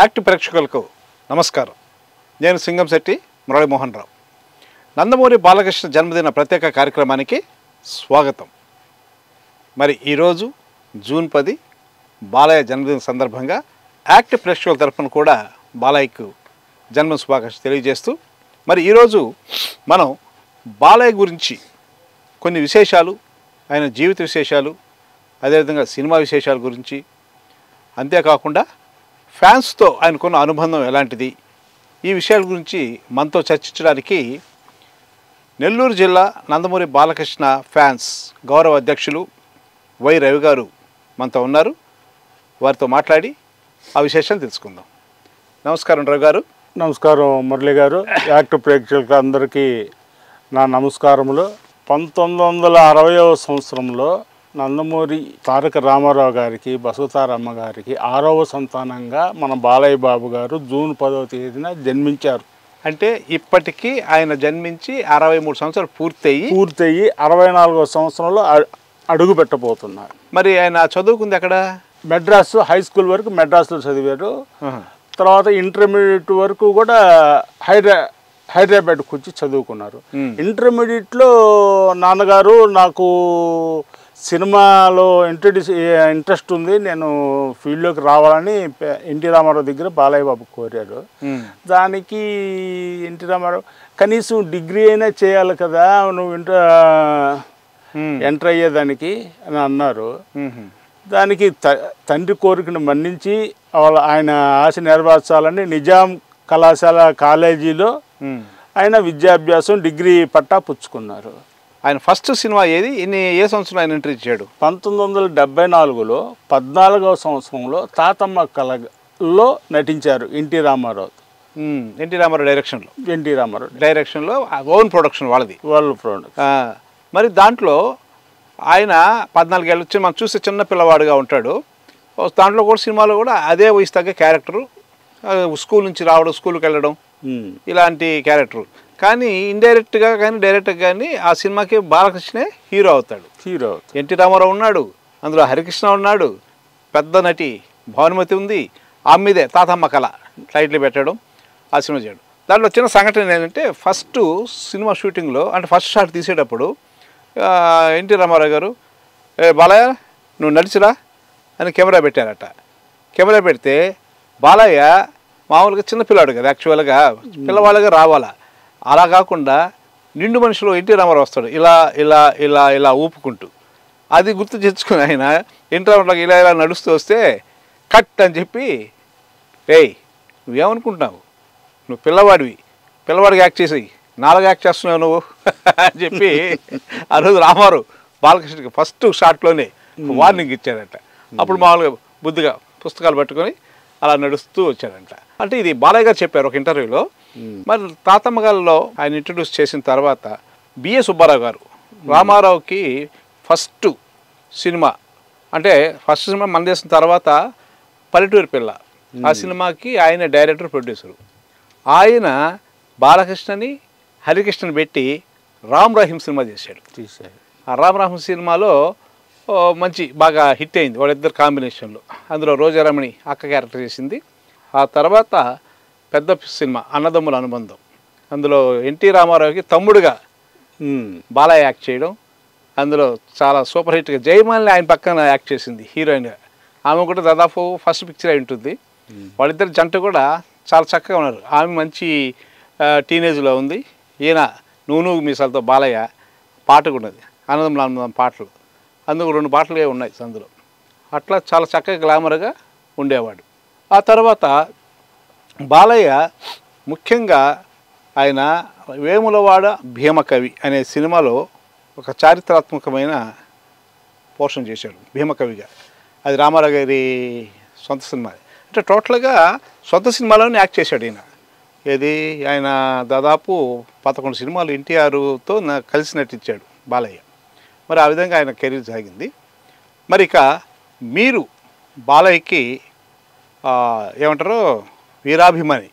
Act ప్రేక్షకులకు నమస్కారం నేను సింగంశెట్టి మురళీమోహన్ రావు నందమూరి బాలకృష్ణ జన్మదిన ప్రత్యేక కార్యక్రమానికి స్వాగతం మరి ఈరోజు జూన్ పది బాలయ్య జన్మదిన సందర్భంగా యాక్ట్ ప్రేక్షకుల తరఫున కూడా బాలయ్యకు జన్మ శుభాకాంక్షలు తెలియజేస్తూ మరి ఈరోజు మనం బాలయ్య గురించి కొన్ని విశేషాలు ఆయన జీవిత విశేషాలు అదేవిధంగా సినిమా విశేషాల గురించి అంతేకాకుండా ఫ్యాన్స్తో ఆయనకున్న అనుబంధం ఎలాంటిది ఈ విషయాల గురించి మనతో చర్చించడానికి నెల్లూరు జిల్లా నందమూరి బాలకృష్ణ ఫ్యాన్స్ గౌరవ అధ్యక్షులు వై రవి గారు మనతో ఉన్నారు వారితో మాట్లాడి ఆ విశేషాలు తెలుసుకుందాం నమస్కారం రవి గారు నమస్కారం మురళి గారు యాక్ట్ ప్రేక్షకులకు అందరికీ నా నమస్కారములు పంతొమ్మిది వందల అరవయవ సంవత్సరంలో నందమూరి తారక రామారావు గారికి బసవతారమ్మ గారికి ఆరవ సంతానంగా మన బాలయ్య బాబు గారు జూన్ పదవ తేదీన జన్మించారు అంటే ఇప్పటికీ ఆయన జన్మించి అరవై మూడు సంవత్సరాలు పూర్తయి పూర్తయి అరవై నాలుగవ సంవత్సరంలో అ- అడుగు పెట్టబోతున్నారు మరి ఆయన చదువుకుంది ఎక్కడ మెడ్రాస్ హై స్కూల్ వరకు మెడ్రాస్లో చదివారు ఆహా. తర్వాత ఇంటర్మీడియట్ వరకు కూడా హైదరా హైదరాబాద్కి వచ్చి చదువుకున్నారు మ్మ్. ఇంటర్మీడియట్లో నాన్నగారు నాకు సినిమాలో ఇంట్రడ్యూస్ ఇంట్రెస్ట్ ఉంది నేను ఫీల్డ్లోకి రావాలని పె- ఎన్టీ రామారావు దగ్గర బాలయ్య బాబు కోరారు ఉమ్. దానికి ఎన్టీ రామారావు కనీసం డిగ్రీ అయినా చేయాలి కదా నువ్వు ఇంటర్ ఉమ్. ఎంటర్ అయ్యేదానికి అని అన్నారు ఉమ్. దానికి త తండ్రి కోరికను మన్నించి వాళ్ళ ఆయన ఆశ నెరవేర్చాలని నిజాం కళాశాల కాలేజీలో ఉమ్. ఆయన విద్యాభ్యాసం డిగ్రీ పట్టా పుచ్చుకున్నారు ఆయన ఫస్ట్ సినిమా ఏది ఎన్ని ఏ సంవత్సరం ఆయన ఎంట్రీ ఇచ్చాడు పంతొమ్మిది వందల డెబ్బై నాలుగులో పద్నాలుగవ సంవత్సరంలో తాతమ్మ కళలో నటించారు ఎన్టీ రామారావు ఉమ్. ఎన్టీ రామారావు డైరెక్షన్లో ఎన్టీ రామారావు డైరెక్షన్లో ఓన్ ప్రొడక్షన్ వాళ్ళది వాళ్ళ ప్రోడక్ట్ ఆ, మరి దాంట్లో ఆయన పద్నాలుగేళ్ళు వచ్చి మనం చూస్తే చిన్న పిల్లవాడుగా ఉంటాడు ఓ దాంట్లో కూడా సినిమాలో కూడా అదే వయసు తగ్గ క్యారెక్టరు ఆ, స్కూల్ నుంచి రావడం స్కూల్కి వెళ్ళడం ఇలాంటి క్యారెక్టర్ కానీ ఇండైరెక్ట్గా కానీ డైరెక్ట్గా కానీ ఆ సినిమాకి బాలకృష్ణే హీరో అవుతాడు హీరో ఎన్టీ రామారావు ఉన్నాడు అందులో హరికృష్ణ ఉన్నాడు పెద్ద నటి భానుమతి ఉంది ఆమె మీదే తాతమ్మ కళ టైటిల్ పెట్టడం ఆ సినిమా చేయడం దాంట్లో చిన్న సంఘటన ఏంటంటే ఫస్ట్ సినిమా షూటింగ్లో అంటే ఫస్ట్ షాట్ తీసేటప్పుడు ఆ, ఎన్టీ రామారావు గారు ఏ బాలయ్య నువ్వు నడిచిరా అని కెమెరా పెట్టారట కెమెరా పెడితే బాలయ్య మామూలుగా చిన్న పిల్లాడు కదా యాక్చువల్గా పిల్లవాళ్ళగా రావాలా అలా కాకుండా నిండు మనిషిలో ఎన్టీ రామారావు వస్తాడు ఇలా ఇలా ఇలా ఇలా ఊపుకుంటూ అది గుర్తు తెచ్చుకుని ఆయన ఎన్టీ రామారావు ఇలా ఇలా నడుస్తూ వస్తే కట్ అని చెప్పి ఏయ్ నువ్వేమనుకుంటున్నావు నువ్వు పిల్లవాడివి పిల్లవాడికి యాక్ట్ చేసేయి నాలుగు యాక్ట్ చేస్తున్నావు నువ్వు అని చెప్పి ఆ రోజు రామారావు బాలకృష్ణకి ఫస్ట్ షాట్లోనే వార్నింగ్ ఇచ్చాడంట అప్పుడు మామూలుగా బుద్ధిగా పుస్తకాలు పట్టుకొని అలా నడుస్తూ వచ్చాడంట అంటే ఇది బాలయ్య గారు చెప్పారు ఒక ఇంటర్వ్యూలో మరి తాతమ్మ గారిలో ఆయన ఇంట్రడ్యూస్ చేసిన తర్వాత బిఏ సుబ్బారావు గారు రామారావుకి ఫస్ట్ సినిమా అంటే ఫస్ట్ సినిమా మన దేశం తర్వాత పల్లెటూరి పిల్ల ఆ సినిమాకి ఆయన డైరెక్టర్ ప్రొడ్యూసరు ఆయన బాలకృష్ణని హరికృష్ణని పెట్టి రామ్ రహీం సినిమా చేశాడు తీశారు ఆ రామ్ రహీం సినిమాలో ఓ, మంచి బాగా హిట్ అయింది వాళ్ళిద్దరు కాంబినేషన్లో అందులో రోజారమణి అక్క క్యారెక్టర్ చేసింది ఆ తర్వాత పెద్ద సినిమా అన్నదమ్ముల అనుబంధం అందులో ఎన్టీ రామారావుకి తమ్ముడుగా మ్మ్. బాలయ్య యాక్ట్ చేయడం అందులో చాలా సూపర్ హిట్గా జయమాలిని ఆయన పక్కన యాక్ట్ చేసింది హీరోయిన్గా ఆమె కూడా దాదాపు ఫస్ట్ పిక్చర్ అయి ఉంటుంది వాళ్ళిద్దరు జంట కూడా చాలా చక్కగా ఉన్నారు ఆమె మంచి ఆ, టీనేజ్లో ఉంది ఈయన నువ్వు నువ్వు మీసాలతో బాలయ్య పాట కూడా ఉన్నది ఆనందం ఆనందం పాటలు అందుకు రెండు పాటలే ఉన్నాయి అందులో అట్లా చాలా చక్కగా గ్లామర్గా ఉండేవాడు ఆ తర్వాత బాలయ్య ముఖ్యంగా ఆయన వేములవాడ భీమకవి అనే సినిమాలో ఒక చారిత్రాత్మకమైన పోషణ చేశాడు భీమకవిగా అది రామారావు గారి సొంత సినిమా అంటే టోటల్గా సొంత సినిమాలోనే యాక్ట్ చేశాడు ఈయన ఏది ఆయన దాదాపు పదకొండు సినిమాలు ఎన్టీఆర్తో నా కలిసి నటించాడు బాలయ్య మరి ఆ విధంగా ఆయన కెరీర్ సాగింది మరి ఇక మీరు బాలయ్యకి ఆ, ఏమంటారు వీరాభిమాని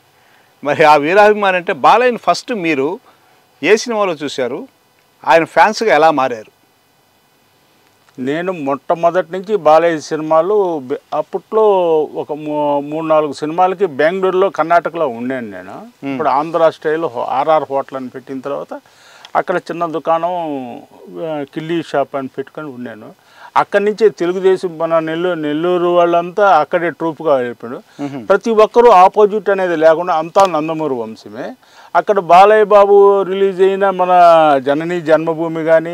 మరి ఆ వీరాభిమాని అంటే బాలయ్యని ఫస్ట్ మీరు ఏ సినిమాలో చూశారు ఆయన ఫ్యాన్స్గా ఎలా మారారు నేను మొట్టమొదటి నుంచి బాలయ్య సినిమాలు బె- అప్పట్లో ఒక మూ- మూడు నాలుగు సినిమాలకి బెంగళూరులో కర్ణాటకలో ఉండాను నేను ఇప్పుడు ఆంధ్ర స్టైల్ ఆర్ఆర్ హోటల్ అని పెట్టిన తర్వాత అక్కడ చిన్న దుకాణం ఆ, కిల్లీ షాప్ అని పెట్టుకొని ఉన్నాను అక్కడి నుంచే తెలుగుదేశం మన నెల్లూరు నెల్లూరు వాళ్ళంతా అక్కడే ట్రూప్గా వెళ్ళిపోయాడు ప్రతి ఒక్కరూ ఆపోజిట్ అనేది లేకుండా అంతా నందమూరి వంశమే అక్కడ బాలయ్య బాబు రిలీజ్ అయిన మన జనని జన్మభూమి కానీ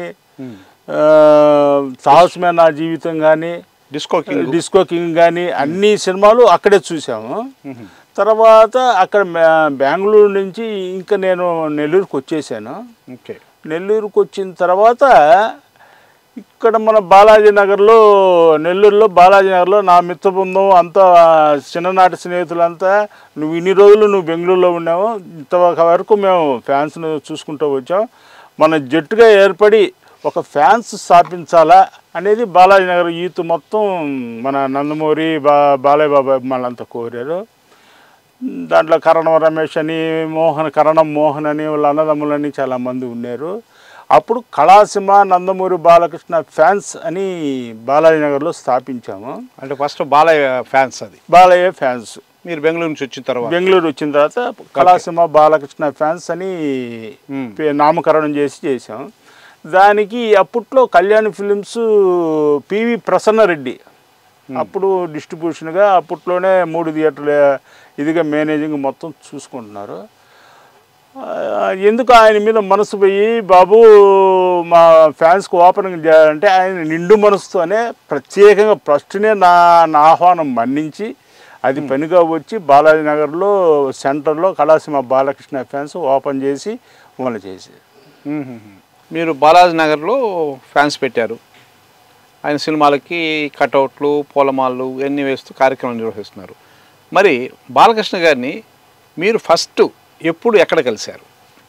సాహసమే నా జీవితం కానీ డిస్కో కింగ్ డిస్కో కింగ్ కానీ అన్ని సినిమాలు అక్కడే చూసాము తర్వాత అక్కడ మే- బెంగళూరు నుంచి ఇంకా నేను నెల్లూరుకి వచ్చేసాను ఓకే నెల్లూరుకి వచ్చిన తర్వాత ఇక్కడ మన బాలాజీ నగర్లో నెల్లూరులో బాలాజీ నగర్లో నా మిత్ర బృందం అంతా చిన్ననాటి స్నేహితులంతా నువ్వు ఇన్ని రోజులు నువ్వు బెంగళూరులో ఉన్నావు ఇంతవరకు మేము ఫ్యాన్స్ను చూసుకుంటూ వచ్చాం మన జట్టుగా ఏర్పడి ఒక ఫ్యాన్స్ స్థాపించాలా అనేది బాలాజీ నగర్ యూత్ మొత్తం మన నందమూరి బా బాలయ్య బాబా అభిమానులంతా కోరారు దాంట్లో కరణం రమేష్ అని మోహన్ కరణం మోహన్ అని వాళ్ళ అన్నదమ్ములని చాలామంది ఉన్నారు అప్పుడు కళాసీమ నందమూరి బాలకృష్ణ ఫ్యాన్స్ అని బాలాజీ నగర్లో స్థాపించాము అంటే ఫస్ట్ బాలయ్య ఫ్యాన్స్ అది బాలయ్య ఫ్యాన్స్ మీరు బెంగళూరు నుంచి వచ్చిన తర్వాత బెంగళూరు వచ్చిన తర్వాత కళాసీమ బాలకృష్ణ ఫ్యాన్స్ అని మ్మ్. పే- నామకరణం చేసి చేసాం దానికి అప్పట్లో కళ్యాణ్ ఫిలిమ్స్ పివి ప్రసన్నరెడ్డి అప్పుడు డిస్ట్రిబ్యూషన్గా అప్పట్లోనే మూడు థియేటర్ల ఇదిగా మేనేజింగ్ మొత్తం చూసుకుంటున్నారు ఆ, ఎందుకు ఆయన మీద మనసు పోయి బాబు మా ఫ్యాన్స్కి ఓపెనింగ్ చేయాలంటే ఆయన నిండు మనసుతోనే ప్రత్యేకంగా ఫస్ట్నే నా నా ఆహ్వానం మన్నించి అది పనిగా వచ్చి బాలాజీ నగర్లో సెంటర్లో కళాసీమ బాలకృష్ణ ఫ్యాన్స్ ఓపెన్ చేసి అమలు చేసి మ్మ్. మీరు బాలాజీ నగర్లో ఫ్యాన్స్ పెట్టారు ఆయన సినిమాలకి కటౌట్లు పూలమాలలు ఇవన్నీ వేస్తూ కార్యక్రమం నిర్వహిస్తున్నారు మరి బాలకృష్ణ గారిని మీరు ఫస్ట్ ఎప్పుడు ఎక్కడ కలిశారు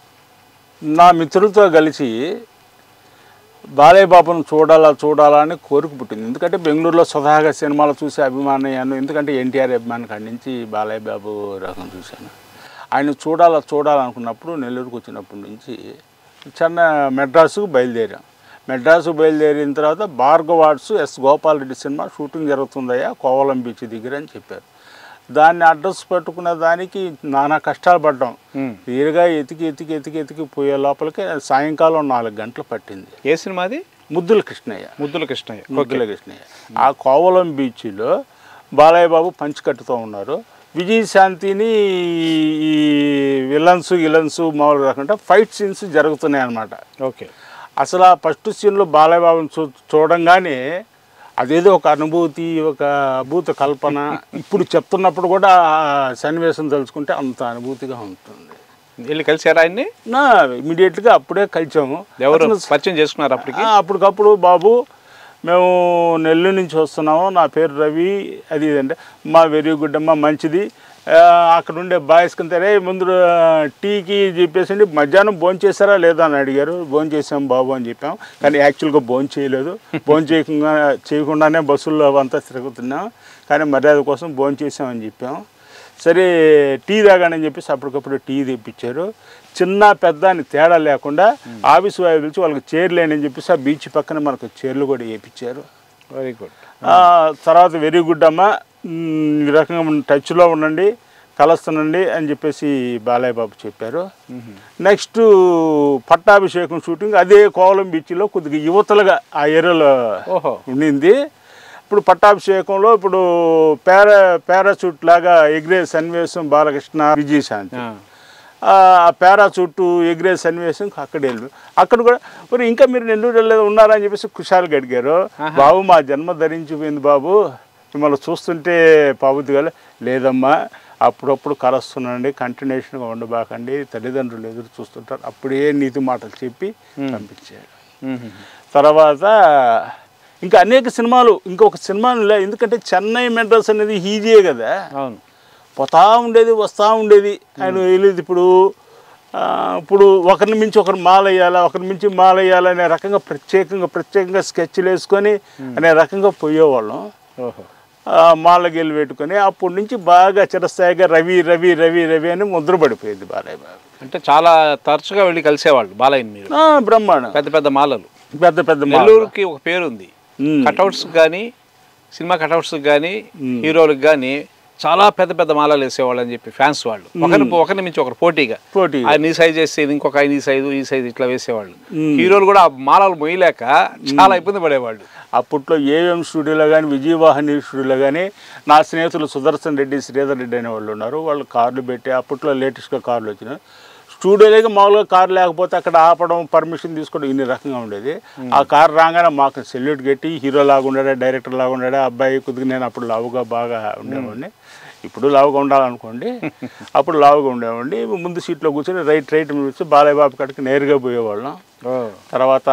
నా మిత్రులతో కలిసి బాలయ్య బాబును చూడాలా చూడాలా అని కోరిక పుట్టింది ఎందుకంటే బెంగళూరులో స్వతహాగా సినిమాలు చూసే అభిమానయ్యాను ఎందుకంటే ఎన్టీఆర్ అభిమాని కాడి నుంచి బాలయ్య బాబు రకం చూశాను ఆయన చూడాలా చూడాలనుకున్నప్పుడు నెల్లూరుకు వచ్చినప్పటి నుంచి చిన్న మెడ్రాసుకు బయలుదేరాం మెడ్రాసు బయలుదేరిన తర్వాత భార్గవ్ ఆర్ట్స్ ఎస్ గోపాల్ రెడ్డి సినిమా షూటింగ్ జరుగుతుందయ్యా కోవలం బీచ్ దగ్గర అని చెప్పారు దాన్ని అడ్రస్ పెట్టుకునే దానికి నానా కష్టాలు పడ్డాం మ్మ్. తీరుగా ఎతికి ఎతికి ఎతికి ఎతికి పోయే లోపలికి సాయంకాలం నాలుగు గంటలు పట్టింది ఏ సినిమాది ముద్దుల కృష్ణయ్య ముద్దుల కృష్ణయ్య ముద్దుల కృష్ణయ్య ఆ కోవలం బీచ్లో బాలయ్య బాబు పంచికట్టుతో ఉన్నారు విజయశాంతిని ఈ విలన్స్ విలన్స్ మామూలుగా కాకుండా ఫైట్ సీన్స్ జరుగుతున్నాయి అన్నమాట ఓకే అసలు ఆ ఫస్ట్ సీన్లో బాలయ్య బాబుని చూ చూడంగానే అదేదో ఒక అనుభూతి ఒక అభూత కల్పన ఇప్పుడు చెప్తున్నప్పుడు కూడా ఆ సన్నివేశం తలుచుకుంటే అంత అనుభూతిగా ఉంటుంది వెళ్ళి కలిసారా ఆయన్ని నా ఇమీడియట్గా అప్పుడే కలిసాము ఎవరు అతను పరిచయం చేసుకున్నారు అప్పటికి ఆ, అప్పటికప్పుడు బాబు మేము నెల్లూరు నుంచి వస్తున్నాము నా పేరు రవి అది ఇది అంటే మా వెరీ గుడ్ అమ్మా మంచిది ఆ, అక్కడ ఉండే బాయ్స్ కింద రే ముందు ఆ, టీకి చెప్పేసి మధ్యాహ్నం భోజనం చేశారా లేదా అని అడిగారు భోజనం చేసాం బాబు అని చెప్పాం కానీ యాక్చువల్గా భోజనం చేయలేదు భోజనం చేయకుండా చేయకుండానే బస్సుల్లో అంతా తిరుగుతున్నాం కానీ మర్యాద కోసం భోజనం చేసామని చెప్పాం సరే టీ తాగానని చెప్పేసి అప్పటికప్పుడు టీ తెప్పించారు చిన్న పెద్ద అని తేడా లేకుండా ఆఫీస్ వాళ్ళు పిలిచి వాళ్ళకి చైర్ లేనని చెప్పేసి ఆ బీచ్ పక్కన మనకు చైర్లు కూడా వేయించారు వెరీ గుడ్ ఆ, తర్వాత వెరీ గుడ్ అమ్మ మ్, ఈ రకంగా ఉన్న టచ్లో ఉండండి కలుస్తానండి అని చెప్పేసి బాలయ్య బాబు చెప్పారు నెక్స్ట్ పట్టాభిషేకం షూటింగ్ అదే కోవలం బీచ్లో కొద్దిగా యువతలుగా ఆ ఏరియాలో ఓహో ఉండింది ఇప్పుడు పట్టాభిషేకంలో ఇప్పుడు పారా పారాచూట్ లాగా ఎగిరే సన్నివేశం బాలకృష్ణ విజయశాంతి ఆ. ఆ పారాచూట్ ఎగిరే సన్నివేశం అక్కడ వెళ్ళి అక్కడ కూడా మరి ఇంకా మీరు నెల్లూరు వెళ్ళలేదు ఉన్నారా అని చెప్పేసి కుషాలు అడిగారు బాబు మా జన్మ ధరించిపోయింది బాబు మిమ్మల్ని చూస్తుంటే పాబుద్ది లేదమ్మా అప్పుడప్పుడు కలుస్తున్నానండి కంటిన్యూషన్గా ఉండబాకండి తల్లిదండ్రులు ఎదురు చూస్తుంటారు అప్పుడే నీతి మాటలు చెప్పి పంపించారు మ్మ్. తర్వాత ఇంకా అనేక సినిమాలు ఇంకొక సినిమాలు లే ఎందుకంటే చెన్నై మెడ్రాస్ అనేది ఈజీయే కదా అవును పోతా ఉండేది వస్తూ ఉండేది ఆయన వెళ్ళేది ఇప్పుడు ఆ, ఇప్పుడు ఒకరిని మించి ఒకరు మాల వేయాలా ఒకరిని మించి మాల వేయాలా అనే రకంగా ప్రత్యేకంగా ప్రత్యేకంగా స్కెచ్లు వేసుకొని అనే రకంగా పోయేవాళ్ళం ఓహో ఆ, మాలకి వెళ్ళి పెట్టుకొని అప్పటి నుంచి బాగా చిరస్థాయిగా రవి రవి రవి రవి అని ముద్ర పడిపోయింది బాలయ్య బాబు అంటే చాలా తరచుగా వెళ్ళి కలిసేవాళ్ళు బాలయ్యని మీరు ఆ, బ్రహ్మాండం పెద్ద పెద్ద మాలలు పెద్ద పెద్ద మాల. నెల్లూరుకి ఒక పేరు ఉంది మ్మ్. కటౌట్స్ కానీ సినిమా కటౌట్స్ కానీ హీరోలకు కానీ చాలా పెద్ద పెద్ద మాలలు వేసేవాళ్ళు అని చెప్పి ఫ్యాన్స్ వాళ్ళు ఒకరి ఒకరి నుంచి ఒకరు పోటీగా పోటీ ఆయన ఈ సైజ్ వేసేది ఇంకొక ఆయన ఈ సైజు ఈ సైజు ఇట్లా వేసేవాళ్ళు హీరోలు కూడా ఆ మాలలు మొయ్యలేక చాలా ఇబ్బంది పడేవాళ్ళు అప్పట్లో ఏఎం స్టూడియోలో కానీ విజయవాహిని స్టూడియోలో కానీ నా స్నేహితులు సుదర్శన్ రెడ్డి శ్రీధర్ రెడ్డి అనే వాళ్ళు ఉన్నారు వాళ్ళు కార్లు పెట్టి అప్పట్లో లేటెస్ట్గా కార్లు వచ్చినాయి స్టూడియోలోకి మామూలుగా కారు లేకపోతే అక్కడ ఆపడం పర్మిషన్ తీసుకోవడం ఇన్ని రకంగా ఉండేది ఆ కారు రాగానే మాకు సెల్యూట్ కట్టి హీరో లాగా ఉండాడా డైరెక్టర్ లాగా ఉండాడా అబ్బాయి కొద్దిగా నేను అప్పుడు లావుగా బాగా ఉండేవాడిని ఇప్పుడు లావుగా ఉండాలనుకోండి అప్పుడు లావుగా ఉండేవాడిని ముందు సీట్లో కూర్చొని రైట్ రైట్ కూర్చొని బాలయ్య బాబు కాడికి నేరుగా పోయేవాళ్ళం తర్వాత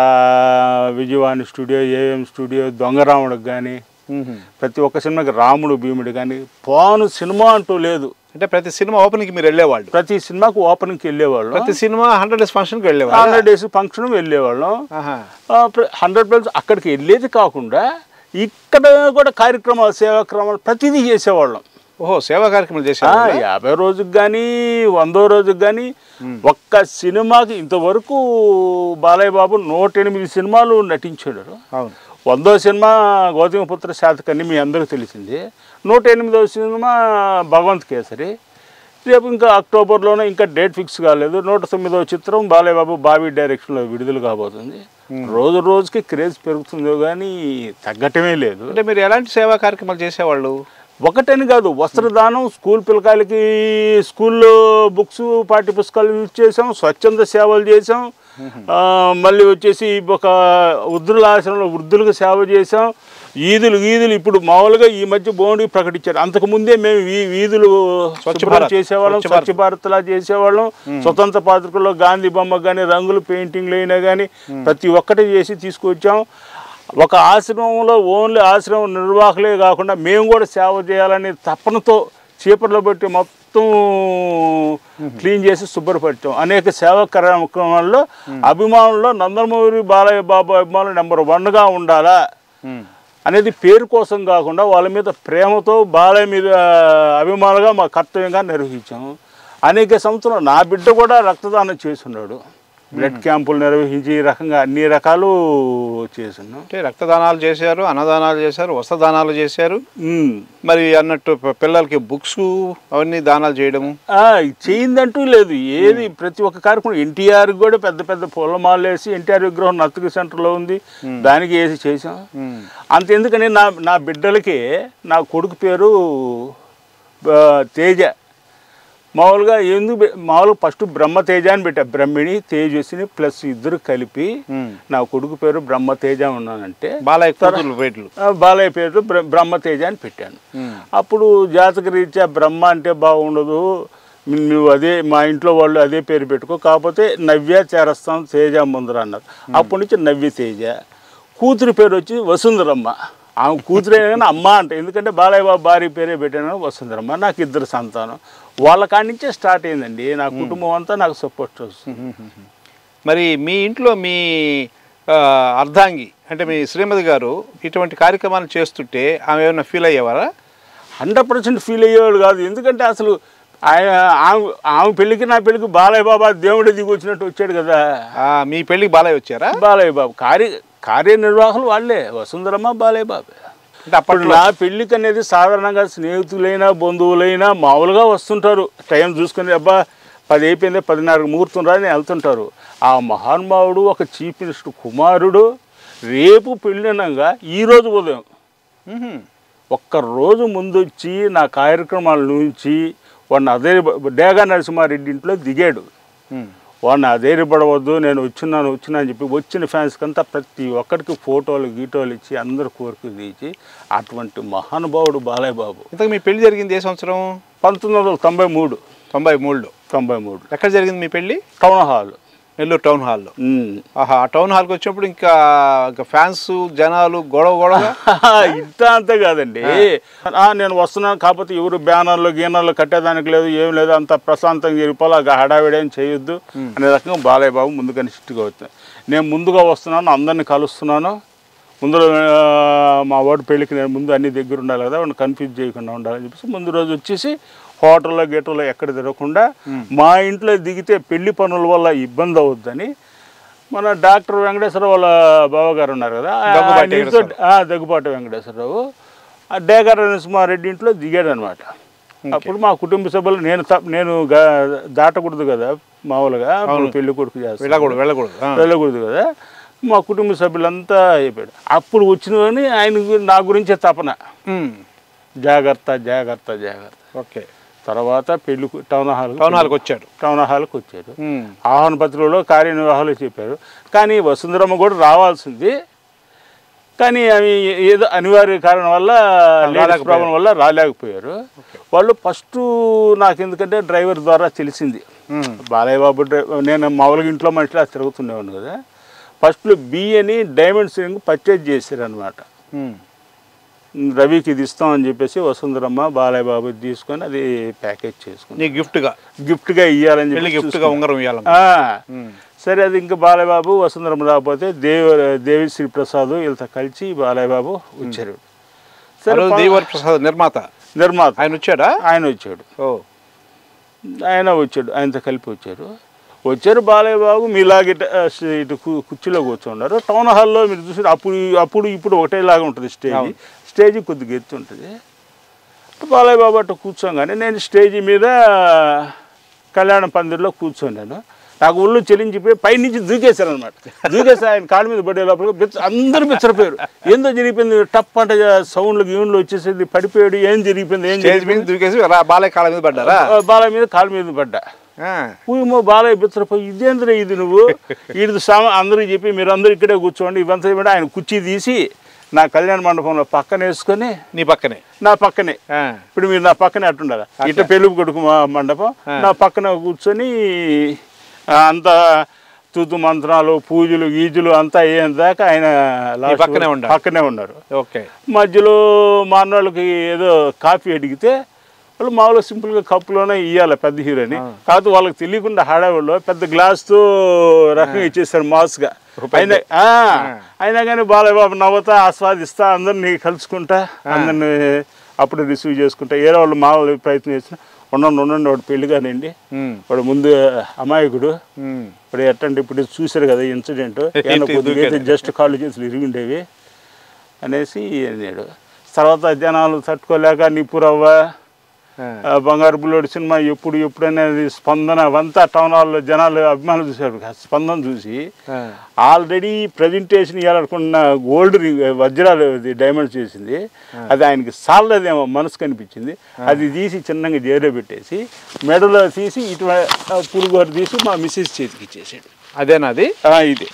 విజయవాణి స్టూడియో ఏఎం స్టూడియో దొంగరాముడికి కానీ ప్రతి ఒక్క సినిమాకి రాముడు భీముడు కానీ పోను సినిమా అంటూ లేదు అంటే ప్రతి సినిమా ఓపెనింగ్ మీరు వెళ్ళేవాళ్ళు ప్రతి సినిమాకు ఓపెనింగ్కి వెళ్ళేవాళ్ళం ప్రతి సినిమా హండ్రెడ్ డేస్ ఫంక్షన్కి వెళ్ళేవాళ్ళు హండ్రెడ్ డేస్ ఫంక్షన్ వెళ్ళేవాళ్ళం ఆహా. హండ్రెడ్ ప్లస్ అక్కడికి వెళ్ళేది కాకుండా ఇక్కడ కూడా కార్యక్రమాలు సేవాక్రమాలు ప్రతిదీ చేసేవాళ్ళం ఓహో సేవా కార్యక్రమాలు ఆ, చేసేవాళ్ళు యాభై రోజుకి కానీ వందో రోజుకి కానీ ఒక్క సినిమాకి ఇంతవరకు బాలయ్య బాబు నూట ఎనిమిది సినిమాలు నటించాడు అవును వందో సినిమా గౌతమపుత్ర శాతకర్ణి మీ అందరికీ తెలిసింది నూట ఎనిమిదవ సినిమా భగవంత్ కేసరి రేపు ఇంకా అక్టోబర్లోనే ఇంకా డేట్ ఫిక్స్ కాలేదు నూట తొమ్మిదవ చిత్రం బాలయ్య బాబు బాబీ డైరెక్షన్లో విడుదల కాబోతుంది రోజు రోజుకి క్రేజ్ పెరుగుతుందో కానీ తగ్గటమే లేదు అంటే మీరు ఎలాంటి సేవా కార్యక్రమాలు చేసేవాళ్ళు ఒకటని కాదు వస్త్రదానం స్కూల్ పిల్లకాయలకి స్కూల్లో బుక్స్ పాఠ్య పుస్తకాలు యూజ్ చేసాం స్వచ్ఛంద సేవలు చేసాం ఆ, మళ్ళీ వచ్చేసి ఒక వృద్ధుల ఆశ్రమంలో వృద్ధులకు సేవ చేసాం ఈదులు ఈదులు ఇప్పుడు మామూలుగా ఈ మధ్య బోండి ప్రకటించారు అంతకు ముందే మేము ఈ వీధులు స్వచ్ఛ శుభ్రం భారత్. చేసేవాళ్ళం స్వచ్ఛ భారత్. స్వచ్ఛ భారత్ లా చేసేవాళ్ళం స్వతంత్ర పాత్రికల్లో గాంధీ బొమ్మ కానీ రంగులు పెయింటింగ్లు అయినా కానీ ప్రతి ఒక్కటి చేసి తీసుకొచ్చాం ఒక ఆశ్రమంలో ఓన్లీ ఆశ్రమం నిర్వాహకులే కాకుండా మేము కూడా సేవ చేయాలనే తపనతో చీపర్లో పెట్టి మొత్తం క్లీన్ చేసి శుభ్రపరిచాం అనేక సేవా కార్యక్రమాల్లో అభిమానుల్లో నందమూరి బాలయ్య బాబు అభిమానులు నెంబర్ వన్గా ఉండాలా అనేది పేరు కోసం కాకుండా వాళ్ళ మీద ప్రేమతో బాలయ్య మీద అభిమానులుగా మా కర్తవ్యంగా నిర్వహించాము అనేక సంవత్సరాలు నా బిడ్డ కూడా రక్తదానం చేస్తున్నాడు బ్లడ్ క్యాంపులు నిర్వహించి ఈ రకంగా అన్ని రకాలు చేస్తున్నాం అంటే రక్తదానాలు చేశారు అన్నదానాలు చేశారు వస్త్రదానాలు చేశారు ఉమ్. మరి అన్నట్టు ప- పిల్లలకి బుక్స్ అవన్నీ దానాలు చేయడము ఆ, చేయిందంటూ లేదు ఏది ప్రతి ఒక్క కార్యక్రమం ఎన్టీఆర్ కూడా పెద్ద పెద్ద పూలమాలు వేసి ఎన్టీఆర్ విగ్రహం నర్తకి సెంటర్లో ఉంది దానికి వేసి చేసాం ఉమ్. అంత ఎందుకని నా నా బిడ్డలకి నా కొడుకు పేరు ఆ, తేజ మామూలుగా ఎందుకు పె- మామూలుగా ఫస్ట్ బ్రహ్మ తేజ అని పెట్టా బ్రహ్మిణి తేజస్విని ప్లస్ ఇద్దరు కలిపి ఉమ్. నా కొడుకు పేరు బ్రహ్మ తేజ ఉన్నానంటే బాలయ్య కూతుర్లు పేర్లు ఆ, బాలయ్య పేరు బ్ర- బ్రహ్మతేజ అని పెట్టాను ఉమ్. అప్పుడు జాతక రీత్యా బ్రహ్మ అంటే బాగుండదు మి- నువ్వు అదే మా ఇంట్లో వాళ్ళు అదే పేరు పెట్టుకో కాకపోతే నవ్య చేరస్తాం తేజ ముందర అన్నారు అప్పటి నుంచి నవ్య తేజ కూతురి పేరు వచ్చి వసుంధరమ్మ ఆమె కూతురే కానీ అమ్మ అంటే ఎందుకంటే బాలయ్య బాబు భార్య పేరే పెట్టాను వసుంధరమ్మ నాకు ఇద్దరు సంతానం వాళ్ళ కాడి నుంచే స్టార్ట్ అయిందండి నా కుటుంబం అంతా నాకు సపోర్ట్ వస్తుంది మరి మీ ఇంట్లో మీ ఆ, అర్ధాంగి అంటే మీ శ్రీమతి గారు ఇటువంటి కార్యక్రమాలు చేస్తుంటే ఆమె ఏమైనా ఫీల్ అయ్యేవారా హండ్రెడ్ పర్సెంట్ ఫీల్ అయ్యేవాళ్ళు కాదు ఎందుకంటే అసలు ఆయన ఆమె ఆమె పెళ్ళికి నా పెళ్ళికి బాలయ్య బాబా దేవుడే దిగి వచ్చినట్టు వచ్చాడు కదా ఆ, మీ పెళ్ళికి బాలయ్య వచ్చారా బాలయ్య బాబు కార్య కార్యనిర్వాహకులు వాళ్ళే వసుంధరమ్మ బాలయ్య బాబు అంటే ఇప్పుడు అప్పట్లో నా పెళ్ళికి అనేది సాధారణంగా స్నేహితులైనా బంధువులైనా మామూలుగా వస్తుంటారు టైం చూసుకుని అబ్బా పది అయిపోయింది పదిన్నరకు ముహూర్తం రాని వెళ్తుంటారు ఆ మహానుభావుడు ఒక చీఫ్ మినిస్టర్ కుమారుడు రేపు పెళ్ళినంగా ఈరోజు ఉదయం మ్మ్. ఒక్క రోజు ముందు వచ్చి నా కార్యక్రమాల నుంచి వాడిని అదే డేగా నరసింహారెడ్డి ఇంట్లో దిగాడు మ్మ్. వాడిని అధైర్యపడవద్దు నేను వచ్చినాను వచ్చినా అని చెప్పి వచ్చిన ఫ్యాన్స్కి అంతా ప్రతి ఒక్కరికి ఫోటోలు గీటోలు ఇచ్చి అందరు కోరికలు తీసి అటువంటి మహానుభావుడు బాలయ్య బాబు ఇంతకు మీ పెళ్లి జరిగింది ఏ సంవత్సరం పంతొమ్మిది వందల తొంభై మూడు తొంభై మూడులో తొంభై మూడు ఎక్కడ జరిగింది మీ పెళ్లి టౌన్ హాల్ నెల్లూరు టౌన్ హాల్లో ఉమ్. ఆహా ఆ టౌన్ హాల్కి వచ్చినప్పుడు ఇంకా ఇంకా ఫ్యాన్స్ జనాలు గొడవ గొడవ ఇంత అంతే కాదండి ఆ, నేను వస్తున్నాను కాకపోతే ఎవరు బ్యానర్లు గీనర్లు కట్టేదానికి లేదు ఏం లేదు అంత ప్రశాంతంగా జరిపోవాలి ఆ హడావిడి ఏం చేయొద్దు అనే రకంగా బాలయ్య బాబు ముందుగా స్ట్రిక్ట్గా వచ్చాను నేను ముందుగా వస్తున్నాను అందరిని కలుస్తున్నాను ముందు ఆ, మా వాడు పెళ్ళికి నేను ముందు అన్ని దగ్గర ఉండాలి కదా వాడిని కన్ఫ్యూజ్ చేయకుండా ఉండాలని చెప్పేసి ముందు రోజు వచ్చేసి హోటల్లో గేటల్లో ఎక్కడ తిరగకుండా మా ఇంట్లో దిగితే పెళ్లి పనుల వల్ల ఇబ్బంది అవుద్దని మన డాక్టర్ వెంకటేశ్వర వాళ్ళ బావగారు ఉన్నారు కదా ఆ- దగ్గుబాటి ఆయన ఇంట్లో ఆ, దగ్గుబాటి వెంకటేశ్వరరావు ఆ డేగర్ నరసింహారెడ్డి ఇంట్లో దిగాడు అనమాట అప్పుడు మా కుటుంబ సభ్యులు నేను తప్ప నేను గా- దాటకూడదు కదా మామూలుగా అప్పుడు పెళ్లి కొడుకు చేస్తాను వెళ్ళకూడదు వెళ్ళకూడదు ఆ. వెళ్ళకూడదు కదా మా కుటుంబ సభ్యులంతా అయిపోయాడు అప్పుడు వచ్చినవని ఆయన గు- నా గురించే తపన ఉమ్. జాగ్రత్త జాగ్రత్త జాగ్రత్త ఓకే తర్వాత పెళ్లి కు- టౌన్ హాల్ టౌన్ హాల్కి వచ్చాడు టౌన్ హాల్కి వచ్చారు ఉమ్. ఆహ్వాన పత్రికలో కార్యనిర్వాహాలు చెప్పారు కానీ వసుంధరమ్మ కూడా రావాల్సింది కానీ అవి ఏదో అనివార్య కారణం వల్ల లేడీస్ ప్రాబ్లం వల్ల రాలేకపోయారు వాళ్ళు ఫస్ట్ నాకు ఎందుకంటే డ్రైవర్ ద్వారా తెలిసింది ఉమ్. బాలయ్య బాబు డ్రైవర్ నేను మామూలుగా ఇంట్లో మనిషిలా తిరుగుతుండేవాడిని కదా ఫస్ట్లో బి అని డైమండ్స్ రింగ్ పర్చేజ్ చేశారు అనమాట ఉమ్. రవికి ఇది ఇస్తామని చెప్పేసి వసుంధరమ్మ బాలయ్య బాబు తీసుకొని అది ప్యాకేజ్ చేసుకుని నీ గిఫ్ట్గా గిఫ్ట్గా ఇవ్వాలని పెళ్లి చెప్పి గిఫ్ట్గా ఉంగరం ఇవ్వాలన్న ఆ, సరే అది ఇంకా బాలయ్య బాబు వసుంధరం రాకపోతే దేవ దేవి శ్రీ ప్రసాద్ వీళ్ళతో కలిసి బాలయ్య బాబు వచ్చారు సరే పా- దేవర్ ప్రసాద్ నిర్మాత నిర్మాత ఆయన వచ్చాడా ఆయన వచ్చాడు ఓ ఆయన వచ్చాడు ఆయనతో కలిపి వచ్చారు వచ్చారు బాలయ్య బాబు మీలాగే ఇట- ఆ, సి- ఇటు కు- కుర్చీలో కూర్చున్నారు టౌన్ హాల్లో మీరు చూసి అప్పుడు అప్పుడు ఇప్పుడు ఒకటేలాగా ఉంటుంది స్టేజ్ స్టేజ్ కొద్దిగా ఎత్తు ఉంటుంది బాలయ్య బాబు అట్లా కూర్చోగానే నేను స్టేజ్ మీద కళ్యాణ పందిరిలో కూర్చోన్నాను నాకు ఒళ్ళు చెలించిపోయి పైనుంచి దూకేశారు అనమాట దూకేసి ఆయన కాళ్ళ మీద పడే లోపల బిచ్చ అందరూ బిచ్చరిపోయారు ఏందో జరిగిపోయింది టప్ అంటే సౌండ్లు గీవులు వచ్చేసింది పడిపోయాడు ఏం జరిగిపోయింది ఏం స్టేజ్ మీద దూకేసి రా బాలయ్య కాళ్ళ మీద పడ్డారా బాలయ్య మీద కాళ్ళ మీద పడ్డా ఆ. ఊమో బాలయ్య బిచ్చరపోయి ఇదేంద్ర ఇది నువ్వు ఇది సామ అందరికి చెప్పి మీరు అందరూ ఇక్కడే కూర్చోండి ఇవంతా ఇవ్వండి ఆయన కుర్చీ తీసి నా కళ్యాణ మండపంలో పక్కన వేసుకొని నీ పక్కనే నా పక్కనే ఆ. ఇప్పుడు మీరు నా పక్కనే అట్టుండాలి ఇట పెళ్లి కొడుకు మా- మండపం నా పక్కన కూర్చొని ఆ, అంతా తూతు మంత్రాలు పూజలు గీజులు అంతా అయ్యేంత దాకా ఆయన last పక్కనే ఉండాలి. పక్కనే ఉన్నారు ఓకే మధ్యలో మానవాళ్ళకి ఏదో కాఫీ అడిగితే వాళ్ళు మామూలుగా సింపుల్గా కప్పులోనే ఇవ్వాలి పెద్ద హీరోని కాదు వాళ్ళకి తెలియకుండా హడావిడిలో పెద్ద గ్లాస్తో రకంగా ఇచ్చేసారు మాస్గా అయినా ఆ, అయినా కానీ బాలయ్య బాబు నవ్వుతా ఆస్వాదిస్తా అందరినీ కలుసుకుంటా అందరిని అప్పుడు రిసీవ్ చేసుకుంటా ఏదో వాళ్ళు మామూలు ప్రయత్నం చేసిన ఉండండి ఉండండి వాడు పెళ్లి కానివ్వండి ఉమ్. వాడు ముందు అమాయకుడు ఉమ్. ఇప్పుడు ఎట్టంటే ఇప్పుడు చూశారు కదా ఇన్సిడెంట్ ఏంటి కొద్దిగా జస్ట్ కాళ్ళు చేతులు ఇరిగిండేవి అనేసి అన్నాడు తర్వాత జనాలు తట్టుకోలేక నిపురవ్వ ఆ. ఆ, బంగారు బుల్లోడు సినిమా ఎప్పుడు ఎప్పుడు అనేది స్పందన అవంతా టౌన్ హాల్లో జనాలు అభిమానులు చూశారు ఆ స్పందన చూసి ఆ. ఆల్రెడీ ప్రజెంటేషన్ ఇవ్వాలనుకున్న గోల్డ్ రింగ్ వజ్రాలు ఇది డైమండ్స్ చేసింది అది ఆయనకి సాలదేమో మనసు కనిపించింది అది తీసి చిన్నగా జేరే పెట్టేసి మెడలో తీసి ఇటువంటి పురుగోరు తీసి మా మిస్సెస్ చేతికి ఇచ్చేసాడు అదేనా అది ఆ, ఇదే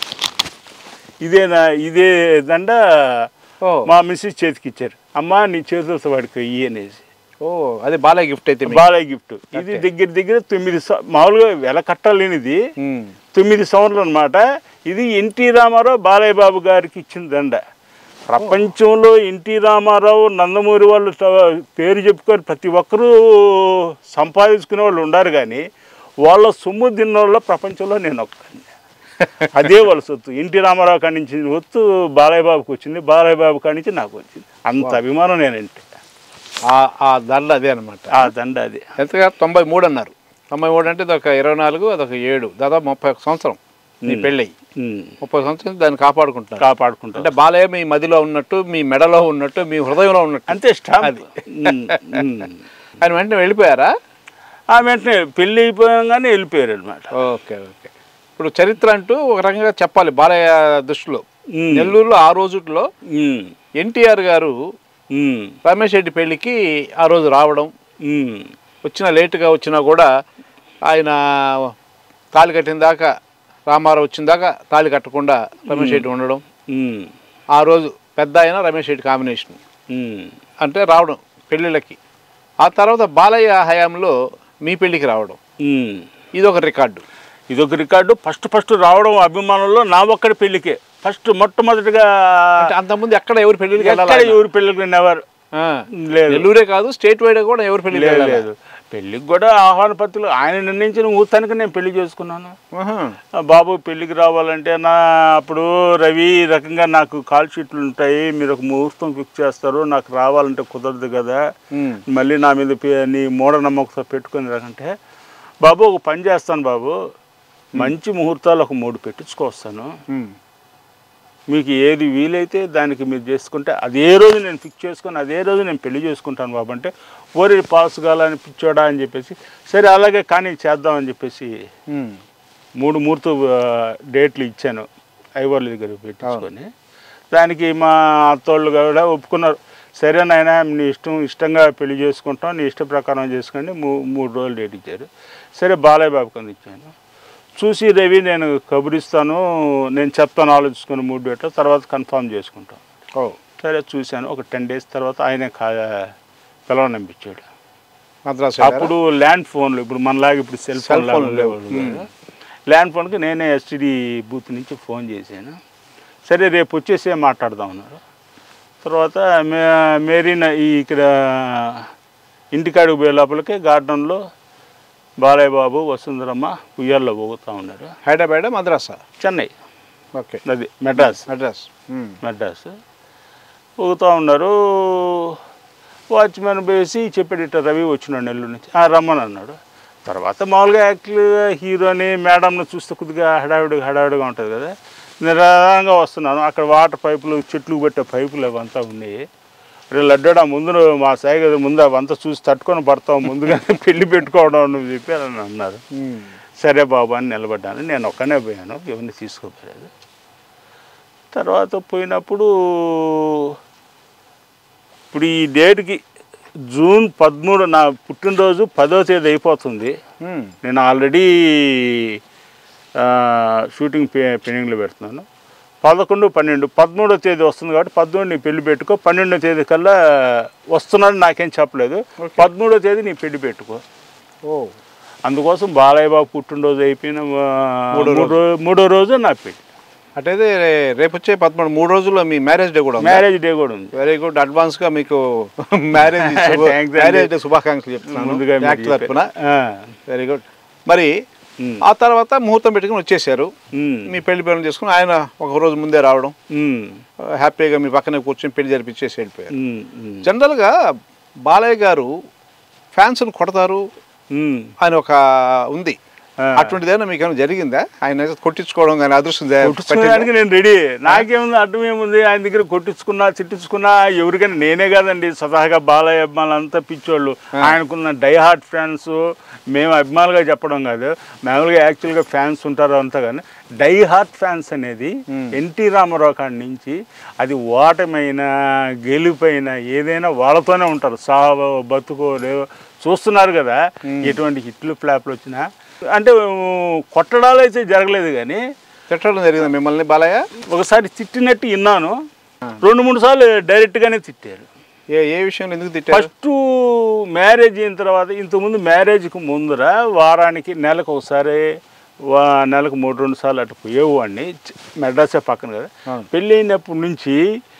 ఇదేనా ఇదే దండ ఓ మా మిస్సెస్ చేతికి ఇచ్చారు అమ్మా నీ చేతులతో వాడికి ఇయ్యి అనేసి ఓ అది బాలయ్య గిఫ్ట్ అయితే మీకు. బాలయ్య గిఫ్ట్ ఇది దగ్గర దగ్గర తొమ్మిది సం- మామూలుగా వెల కట్టలేనిది ఉమ్. తొమ్మిది సంవత్సరాలు అనమాట ఇది ఎన్టీ రామారావు బాలయ్య బాబు గారికి ఇచ్చిన దండ ప్రపంచంలో ఎన్టీ రామారావు నందమూరి వాళ్ళు త- పేరు చెప్పుకొని ప్రతి ఒక్కరూ సంపాదించుకునే వాళ్ళు ఉండారు కానీ వాళ్ళ సొమ్ము తిన్న వాళ్ళు ప్రపంచంలో నేను ఒక్కడిని అదే వాళ్ళ సొత్తు ఎన్టీ రామారావు కాడి నుంచి వత్తు బాలయ్య బాబుకి వచ్చింది బాలయ్య బాబు కాడి నుంచి నాకు వచ్చింది అంత అభిమానం నేనంటే ఆ ఆ దండ అదే అనమాట ఆ దండ అది ఎంతగా తొంభై మూడు అన్నారు తొంభై మూడు అంటే అదొక ఇరవై నాలుగు అదొక ఏడు దాదాపు ముప్పై ఒక సంవత్సరం నీ పెళ్ళి ఉమ్. ముప్పై సంవత్సరం దాన్ని కాపాడుకుంటున్నారు కాపాడుకుంటాం అంటే బాలయ్య మీ మదిలో ఉన్నట్టు మీ మెడలో ఉన్నట్టు మీ హృదయంలో ఉన్నట్టు అంతే స్టాంప్ ఉమ్, ఉమ్. ఆయన వెంటనే వెళ్ళిపోయారా ఆ వెంటనే పెళ్ళి అయిపోగానే వెళ్ళిపోయారు అనమాట ఓకే ఓకే ఇప్పుడు చరిత్ర అంటూ ఒక రకంగా చెప్పాలి బాలయ్య దృష్టిలో నెల్లూరులో ఆ రోజుల్లో ఎన్టీఆర్ గారు రమేష్ రెడ్డి పెళ్ళికి ఆ రోజు రావడం వచ్చిన లేటుగా వచ్చినా కూడా ఆయన తాళి కట్టిన దాకా రామారావు వచ్చిన దాకా తాళి కట్టకుండా రమేష్ రెడ్డి ఉండడం ఆ రోజు పెద్ద ఆయన రమేష్ రెడ్డి కాంబినేషన్ అంటే రావడం పెళ్ళిళ్ళకి ఆ తర్వాత బాలయ్య హయాంలో మీ పెళ్ళికి రావడం ఇది ఒక రికార్డు ఇదొక రికార్డు ఫస్ట్ ఫస్ట్ రావడం అభిమానంలో నా ఒక్కడి పెళ్ళికే ఫస్ట్ మొట్టమొదటిగా అంటే అంతకుముందు ఎక్కడ ఎవరు పెళ్ళిళ్ళకి ఎక్కడ వెళ్ళాలి ఎవరి పెళ్ళికి నెవర్ ఆ. లేదు నెల్లూరే కాదు స్టేట్ వైడ్ కూడా ఎవరు పెళ్ళికి లేదు వెళ్ళాలి లేదు పెళ్ళికి కూడా ఆహ్వాన పత్రికలు ఆయన నిర్ణయించిన ఊతానికి నేను పెళ్లి చేసుకున్నాను ఆహా. ఆ బాబు పెళ్ళికి రావాలంటే నా అప్పుడు రవి ఈ రకంగా నాకు కాల్ షీట్లు ఉంటాయి మీరు ఒక ముహూర్తం ఫిక్స్ చేస్తారు నాకు రావాలంటే కుదరదు కదా ఉమ్. మళ్ళీ నా మీద పే- నీ మూఢనమ్మకంతో పెట్టుకుని రకంటే బాబు ఒక పని చేస్తాను బాబు మంచి ముహూర్తాలు ఒక మూడు పెట్టించుకొస్తాను ఉమ్. మీకు ఏది వీలైతే దానికి మీరు చేసుకుంటే అదే రోజు నేను ఫిక్స్ చేసుకొని అదే రోజు నేను పెళ్లి చేసుకుంటాను బాబు అంటే ఓరి పాస్ కాలని పిచ్చోడా అని చెప్పేసి సరే అలాగే కానీ చేద్దామని చెప్పేసి ఉమ్. మూడు మూర్తు ఆ, డేట్లు ఇచ్చాను ఐవర్ల దగ్గర పెట్టించుకొని దానికి మా అత్తోళ్ళు కూడా ఒప్పుకున్నారు సరే నాయన నీ ఇష్టం ఇష్టంగా పెళ్లి చేసుకుంటాం నీ ఇష్ట ప్రకారం చేసుకోండి మూ మూడు రోజులు డేట్ ఇచ్చారు సరే బాలయ్య బాబు కింద ఇచ్చాను చూసి రవి నేను కబురిస్తాను నేను చెప్తాను ఆలోచించుకుని మూడు డేట్ తర్వాత కన్ఫామ్ చేసుకుంటాం ఓ సరే చూశాను ఒక టెన్ డేస్ తర్వాత ఆయనే కా పిలవనంపించాడు మద్రాసు వెళ్ళారా? అప్పుడు ల్యాండ్ ఫోన్లు ఇప్పుడు మనలాగా ఇప్పుడు సెల్ సెల్ ఫోన్ ఫోన్లు లేవు. ల్యాండ్ ఫోన్కి నేనే ఎస్టీడీ బూత్ నుంచి ఫోన్ చేశాను సరే రేపు వచ్చేసే మాట్లాడదాం అన్నారు తర్వాత మే మేరీన ఈ ఇక్కడ ఇంటికాడికి పోయే లోపలికి గార్డెన్లో బాలయ్య బాబు వసుంధరమ్మ ఉయ్యాల్లో పోగుతూ ఉన్నారు హైదరాబాద్ మద్రాసా చెన్నై ఓకే అది మెడ్రాస్ అడ్రస్ ఉమ్. మెడ్రాస్ పోగుతూ ఉన్నారు వాచ్మెన్ వేసి చెప్పాడు ఇట్లా రవి వచ్చినాడు నెల్లూరు నుంచి "ఆ, రమ్మని అన్నాడు తర్వాత మామూలుగా యాక్చువల్గా హీరోని మేడంను చూస్తే కొద్దిగా హడావిడిగా హడావిడిగా ఉంటుంది కదా నిదానంగా వస్తున్నాను అక్కడ వాటర్ పైపులు చెట్లు పెట్టే పైపులు అవంతా ఉన్నాయి రే లడ్డా ముందు నువ్వు మా సాయి కదా ముందు అవంతా చూసి తట్టుకొని పడతావు ముందుగానే పెళ్లి పెట్టుకోవడం నువ్వు చెప్పి అని అన్నారు ఉమ్. సరే బాబు అని నిలబడ్డాను నేను ఒక్కనే పోయాను ఎవరిని తీసుకోపోలేదు తర్వాత పోయినప్పుడు ఇప్పుడు ఈ డేట్కి జూన్ పదమూడు నా పుట్టినరోజు పదో తేదీ అయిపోతుంది ఉమ్. నేను ఆల్రెడీ ఆ, షూటింగ్ పె పెండింగ్లో పెడుతున్నాను పదకొండు పన్నెండు పదమూడో తేదీ వస్తుంది కాబట్టి పదమూడు నీ పెళ్లి పెట్టుకో పన్నెండో తేదీ కల్లా వస్తున్నాను నాకేం చెప్పలేదు పదమూడో తేదీ నీ పెళ్లి పెట్టుకో ఓ అందుకోసం బాలయ్య బాబు పుట్టినరోజు అయిపోయిన ఆ, మూడో మూడో మూడో రోజు నా పెళ్లి అటైతే రే- రేపు వచ్చే పదమూడు మూడు రోజుల్లో మీ మ్యారేజ్ డే కూడా ఉంది మ్యారేజ్ డే కూడా ఉంది వెరీ గుడ్ అడ్వాన్స్ గా మీకు మ్యారేజ్ Thanks అండి. మ్యారేజ్ డే శుభాకాంక్షలు చెప్తున్నాను ముందుగా మీరు యాక్ట్ తరపున ఆ, వెరీ గుడ్ మరి ఉమ్, ఆ తర్వాత ముహూర్తం పెట్టుకుని వచ్చేసారు ఉమ్, మీ పెళ్లి పనులు చేసుకుని ఆయన ఒక రోజు ముందే రావడం ఉమ్, హ్యాపీగా మీ పక్కనే కూర్చొని పెళ్లి జరిపించేసి వెళ్ళిపోయారు ఉమ్, ఉమ్, జనరల్గా బాలయ్య గారు ఫ్యాన్స్ని కొడతారు ఉమ్. అని ఒక ఉంది ఆ. అటువంటిదైనా మీకు ఏమైనా జరిగిందా ఆయన కొట్టించుకోవడం కానీ అదృష్టం దే- కొట్టించుకోవడానికి నేను రెడీ నాకేముంది అడ్డం ఏముంది ఆయన దగ్గర కొట్టించుకున్నా తిట్టించుకున్నా ఎవరికైనా నేనే కాదండి స్వతహాగా బాలయ్య అభిమానులు అంతా పిచ్చోళ్ళు ఆయనకున్న డై హార్ట్ ఫ్యాన్స్ మేము అభిమానులుగా చెప్పడం కాదు మామూలుగా యాక్చువల్గా ఫ్యాన్స్ ఉంటారు అంతా కానీ డై హార్ట్ ఫ్యాన్స్ అనేది ఎన్టీ రామారావు కాడి నుంచి అది ఓటమైనా గెలుపైనా ఏదైనా వాళ్ళతోనే ఉంటారు సావో బతుకో లేవో చూస్తున్నారు కదా ఎటువంటి హిట్లు ఫ్లాప్లు వచ్చినా అంటే ఉమ్, కొట్టడాలు అయితే జరగలేదు కానీ తిట్టడం జరిగిందా మిమ్మల్ని బాలయ్య ఒకసారి తిట్టినట్టు విన్నాను రెండు మూడు సార్లు డైరెక్ట్గానే తిట్టారు ఏ ఏ విషయంలో ఎందుకు తిట్టారు ఫస్ట్ మ్యారేజ్ అయిన తర్వాత ఇంతకుముందు మ్యారేజ్కి ముందర వారానికి నెలకు ఒకసారి వా నెలకు మూడు రెండు సార్లు అటు పోయేవాడిని చ- మెడ్రాసే పక్కన కదా అవును. పెళ్ళి అయినప్పటి నుంచి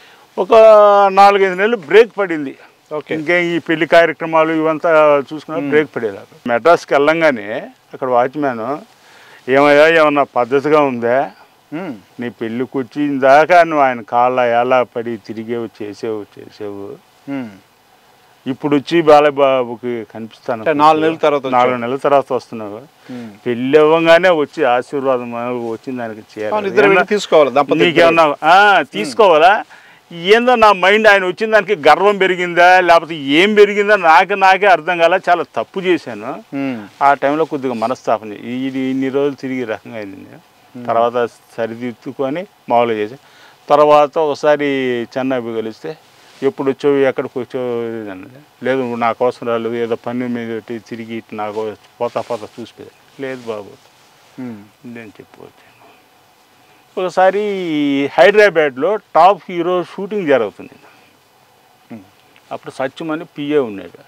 ఒక నాలుగైదు నెలలు బ్రేక్ పడింది ఓకే ఇంకా ఈ పెళ్లి కార్యక్రమాలు ఇవంతా చూసుకున్నా బ్రేక్ పడేదాకా మెడ్రాస్కి వెళ్ళంగానే అక్కడ వాచ్మ్యాన్ ఏమయ్యా ఏమన్నా పద్ధతిగా ఉందా ఉమ్. నీ పెళ్ళికి వచ్చిన దాకా నువ్వు ఆయన కాళ్ళ ఎలా పడి తిరిగేవు చేసేవు చేసేవు ఉమ్. ఇప్పుడు వచ్చి బాలబాబుకి కనిపిస్తాను అంటే నాలుగు నెలల తర్వాత వచ్చావు. నాలుగు నెలల తర్వాత వస్తున్నావు ఉమ్. పెళ్ళి అవ్వగానే వచ్చి ఆశీర్వాదం వచ్చిన దానికి అవును, ఇద్దరు చేయాలి వెళ్ళి తీసుకోవాలి దంపతులు నీకేమన్నా ఆ, తీసుకోవాలా ఏందో నా మైండ్ ఆయన వచ్చిన దానికి గర్వం పెరిగిందా లేకపోతే ఏం పెరిగిందా నాకు నాకే అర్థం కాల చాలా తప్పు చేశాను ఉమ్. ఆ టైంలో కొద్దిగా మనస్తాపం చే- ఇది ఇన్ని రోజులు తిరిగి ఈ రకంగా అయింది నేను. తర్వాత సరిదిద్దుకొని మామూలుగా చేసి తర్వాత ఒకసారి చెన్నై కలిస్తే ఎప్పుడు వచ్చావు ఎక్కడికి వచ్చావు ఇది అన్నది లేదు నువ్వు నా కోసం రాలేదు ఏదో పని మీద పెట్టి తిరిగి ఇటు నాకు పోతా పోతా చూసిపోయాను లేదు బాబు ఉమ్. నేను చెప్పవచ్చు ఒకసారి హైదరాబాద్లో టాప్ హీరో షూటింగ్ జరుగుతుంది Hmm. అప్పుడు సత్యం అని పిఏ ఉన్నాడు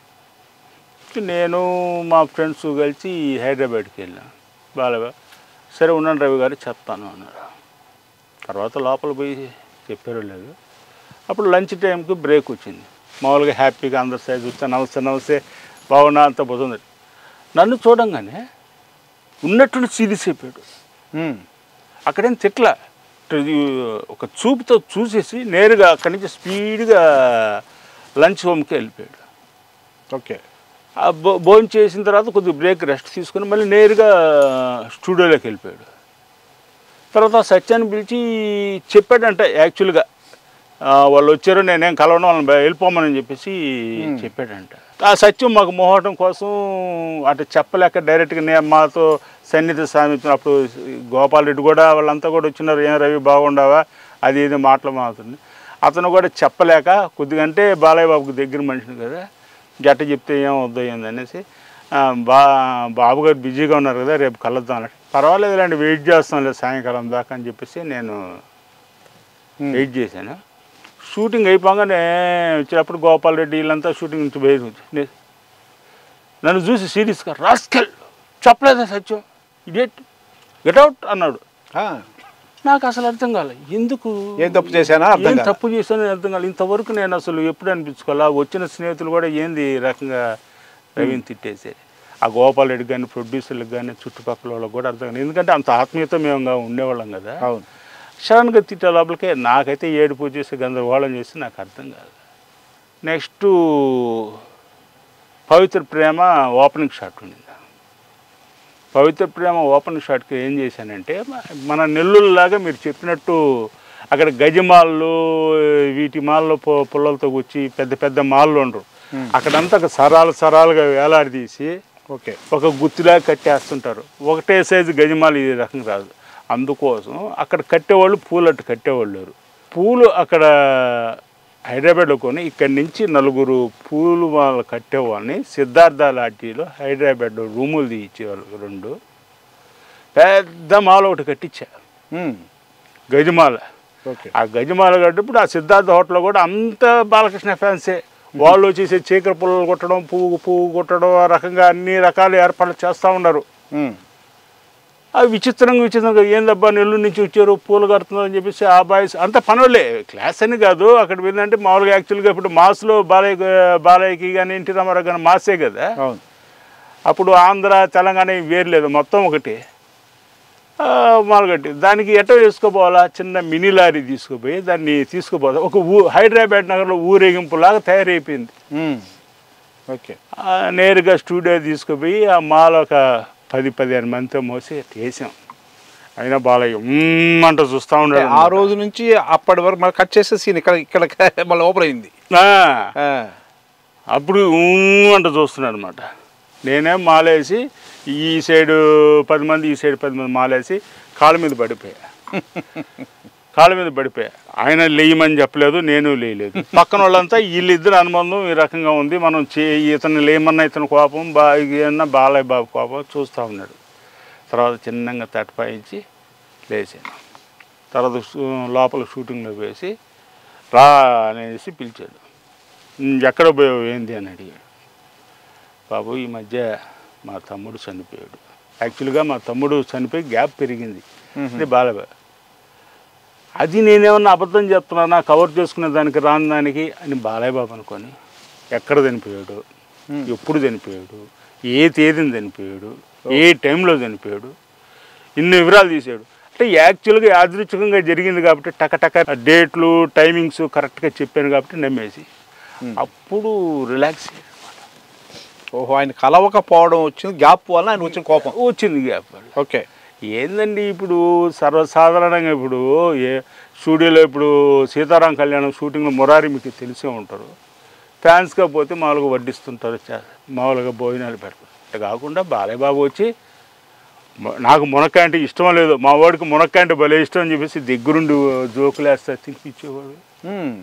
నేను మా ఫ్రెండ్స్ కలిసి హైదరాబాద్కి వెళ్ళాం బాగా సరే ఉన్నాను రవి గారు చెప్తాను అన్నారు తర్వాత లోపల పోయి చెప్పారు లేదు అప్పుడు లంచ్ టైంకి బ్రేక్ వచ్చింది మామూలుగా హ్యాపీగా అందరి సైజ్ చూస్తే నమస్తే నమస్తే బాగున్నా అంత పోతుంది నన్ను చూడంగానే ఉన్నట్టుండి సీరియస్ అయిపోయాడు ఉమ్. అక్కడేం తిట్ల ఇది ఒక చూపుతో చూసేసి నేరుగా అక్కడి నుంచి స్పీడ్గా లంచ్ హోమ్కి వెళ్ళిపోయాడు ఓకే ఆ భో భోజనం చేసిన తర్వాత కొద్దిగా బ్రేక్ రెస్ట్ తీసుకుని మళ్ళీ నేరుగా స్టూడియోలోకి వెళ్ళిపోయాడు తర్వాత సత్యాన్ని పిలిచి చెప్పాడంట యాక్చువల్గా ఆ, వాళ్ళు వచ్చారు నేనేం కలవడం వాళ్ళని బయ- వెళ్ళిపోమని చెప్పేసి చెప్పాడంట ఆ సత్యం మాకు మోహటం కోసం అటు చెప్పలేక డైరెక్ట్గా నేను మాతో సన్నిధి సామిత్యం అప్పుడు గోపాల్ రెడ్డి కూడా వాళ్ళంతా కూడా వచ్చినారు ఏం రవి బాగుండవా అది ఇది మాటలు మాత్రం అతను కూడా చెప్పలేక కొద్దిగా అంటే బాలయ్య బాబుకి దగ్గర మనిషిని కదా జట్ట చెప్తే ఏం వద్దయింది అనేసి ఆ, బా బాబు గారు బిజీగా ఉన్నారు కదా రేపు కలుద్దాం అన్నట్టు పర్వాలేదు లేండి వెయిట్ చేస్తాం లేదు సాయంకాలం దాకా అని చెప్పేసి నేను వెయిట్ చేశాను షూటింగ్ అయిపోగానే వచ్చినప్పుడు గోపాల్ రెడ్డి వీళ్ళంతా షూటింగ్ నుంచి బయటకు వచ్చి నే- నన్ను చూసి సీరియస్గా రాస్కెల్ చెప్పలేదా సత్యం ఇడేట్ గెట్ అవుట్ అన్నాడు ఆ, నాకు అసలు అర్థం కాలేదు ఎందుకు ఏం తప్పు చేశానో అర్థం ఏం కాదు. తప్పు చేశానో అర్థం కాలేదు ఇంతవరకు నేను అసలు ఎప్పుడు అనిపించుకోవాలా వచ్చిన స్నేహితులు కూడా ఏంది ఈ రకంగా రవిని తిట్టేసేది ఆ గోపాల్ రెడ్డి కానీ ప్రొడ్యూసర్లకు కానీ చుట్టుపక్కల వాళ్ళకి కూడా అర్థం కాలేదు ఎందుకంటే అంత ఆత్మీయత మేము ఉండేవాళ్ళం కదా అవును సడన్గా తిట్టే లోపలికే నాకైతే ఏడుపు చేసి గందరగోళం చేసి నాకు అర్థం కాదు next Pavitra Prema opening shot ఉండింది పవిత్ర ప్రేమ ఓపెనింగ్ షాట్కి ఏం చేశానంటే మన నెల్లూరులాగా మీరు చెప్పినట్టు అక్కడ గజమాళ్ళు వీటి మాల్లో పొ- పుల్లలతో వచ్చి పెద్ద పెద్ద మాళ్ళు ఉండరు అక్కడంతా ఒక సరాలు సరాలుగా వేలాడదీసి ఓకే ఒక గుత్తిలా కట్టేస్తుంటారు ఒకటే సైజు గజమాలు ఈ రకం రాదు అందుకోసం అక్కడ కట్టేవాళ్ళు పూలు అట్టు కట్టేవాళ్ళు లేరు పూలు అక్కడ హైదరాబాద్లో కొని ఇక్కడి నుంచి నలుగురు పూలు వాళ్ళు కట్టేవాళ్ళని సిద్ధార్థ లాడ్జీలో హైదరాబాద్లో రూములు తీయించేవాళ్ళు రెండు పెద్ద మాల ఒకటి కట్టించా ఉమ్, గజమాల ఓకే ఆ గజమాల కట్టినప్పుడు ఆ సిద్ధార్థ హోటల్లో కూడా అంత బాలకృష్ణ ఫ్యాన్సే వాళ్ళు వచ్చేసి చీకటి పుల్లలు కొట్టడం పువ్వు పువ్వు కొట్టడం ఆ రకంగా అన్ని రకాల ఏర్పాట్లు చేస్తూ ఉన్నారు ఉమ్, అవి విచిత్రంగా విచిత్రంగా ఏందబ్బా నెల్లూరు నుంచి వచ్చారు పూలు కడుతున్నారు అని చెప్పేసి ఆ బాయ్స్ అంత పనులే క్లాస్ అని కాదు అక్కడ వెళ్ళంటే మామూలుగా యాక్చువల్గా ఇప్పుడు మాస్లో బాలయ్య బాలయ్యకి కానీ ఎన్టీ రామారావు కానీ మాసే కదా అవును అప్పుడు ఆంధ్ర తెలంగాణ ఇవి వేరు లేదు మొత్తం ఒకటి ఆ, మొదలుగట్టి దానికి ఎట్ట చేసుకోపోవాలా చిన్న మినీ లారీ తీసుకుపోయి దాన్ని తీసుకుపోతా ఒక ఊ హైదరాబాద్ నగర్లో ఊరేగింపులాగా తయారైపోయింది ఉమ్, ఓకే ఆ, నేరుగా స్టూడియో తీసుకుపోయి ఆ మాల్ ఒక పది పదిహేను మందితో మోసి వేసాం అయినా బాలయ్య "మ్మ్" అంటూ చూస్తూ అంటే ఉన్నాడు ఆ రోజు నుంచి అప్పటి వరకు మళ్ళీ కట్ చేసే సీన్ ఇక్కడ ఇక్కడ మళ్ళీ ఓపెన్ అయింది ఆ, ఆ, అప్పుడు "మ్మ్" అంటూ చూస్తున్నాడు అనమాట నేనేం మాలేసి ఈ సైడు పది మంది ఈ సైడ్ పది మంది మాలేసి కాళ్ళ మీద పడిపోయా కాళ్ళ మీద పడిపోయా ఆయన లేయమని చెప్పలేదు నేను లేయలేదు పక్కన వాళ్ళంతా వీళ్ళిద్దరు అనుబంధం ఈ రకంగా ఉంది మనం చే ఇతను లేమన్నా ఇతను కోపం బా ఏమన్నా బాలయ్య బాబు కోపం చూస్తూ ఉన్నాడు తర్వాత చిన్నగా తటపాయించి లేచాను తర్వాత షూ- లోపల షూటింగ్లో వేసి రా అనేసి పిలిచాడు "ఉమ్, ఎక్కడ పోయావు ఏంది అని అడిగాడు బాబు ఈ మధ్య మా తమ్ముడు చనిపోయాడు యాక్చువల్గా మా తమ్ముడు చనిపోయి గ్యాప్ పెరిగింది ఇది బాలయ్య అది నేనేమన్నా అబద్ధం చెప్తున్నానా కవర్ చేసుకునే దానికి రాని దానికి అని బాలయ్య బాబు అనుకొని ఎక్కడ చనిపోయాడు ఎప్పుడు చనిపోయాడు ఏ తేదీని చనిపోయాడు ఏ టైంలో చనిపోయాడు ఇన్ని వివరాలు తీసాడు అంటే యాక్చువల్గా యాదృచ్ఛికంగా జరిగింది కాబట్టి టక టక డేట్లు టైమింగ్స్ కరెక్ట్గా చెప్పాను కాబట్టి నమ్మేసి అప్పుడు రిలాక్స్ అయ్యాడు ఓహో ఆయన కలవకపోవడం వచ్చింది గ్యాప్ వల్ల ఆయన వచ్చిన కోపం వచ్చింది గ్యాప్ ఓకే ఏందండి ఇప్పుడు సర్వసాధారణంగా ఇప్పుడు ఏ స్టూడియోలో ఇప్పుడు సీతారాం కళ్యాణం షూటింగ్లో మురారి మీకు తెలిసే ఉంటారు ఫ్యాన్స్గా పోతే మామూలుగా వడ్డిస్తుంటారు చా- మామూలుగా భోజనాలు పెడతారు అట్లా కాకుండా బాలయ్య బాబు వచ్చి మ- నాకు మునక్కాయ అంటే ఇష్టం లేదు మా వాడికి మునక్కాయ అంటే భలే ఇష్టం అని చెప్పేసి దగ్గరుండి జోకులు వేస్తా తినిపించేవాడు ఉమ్,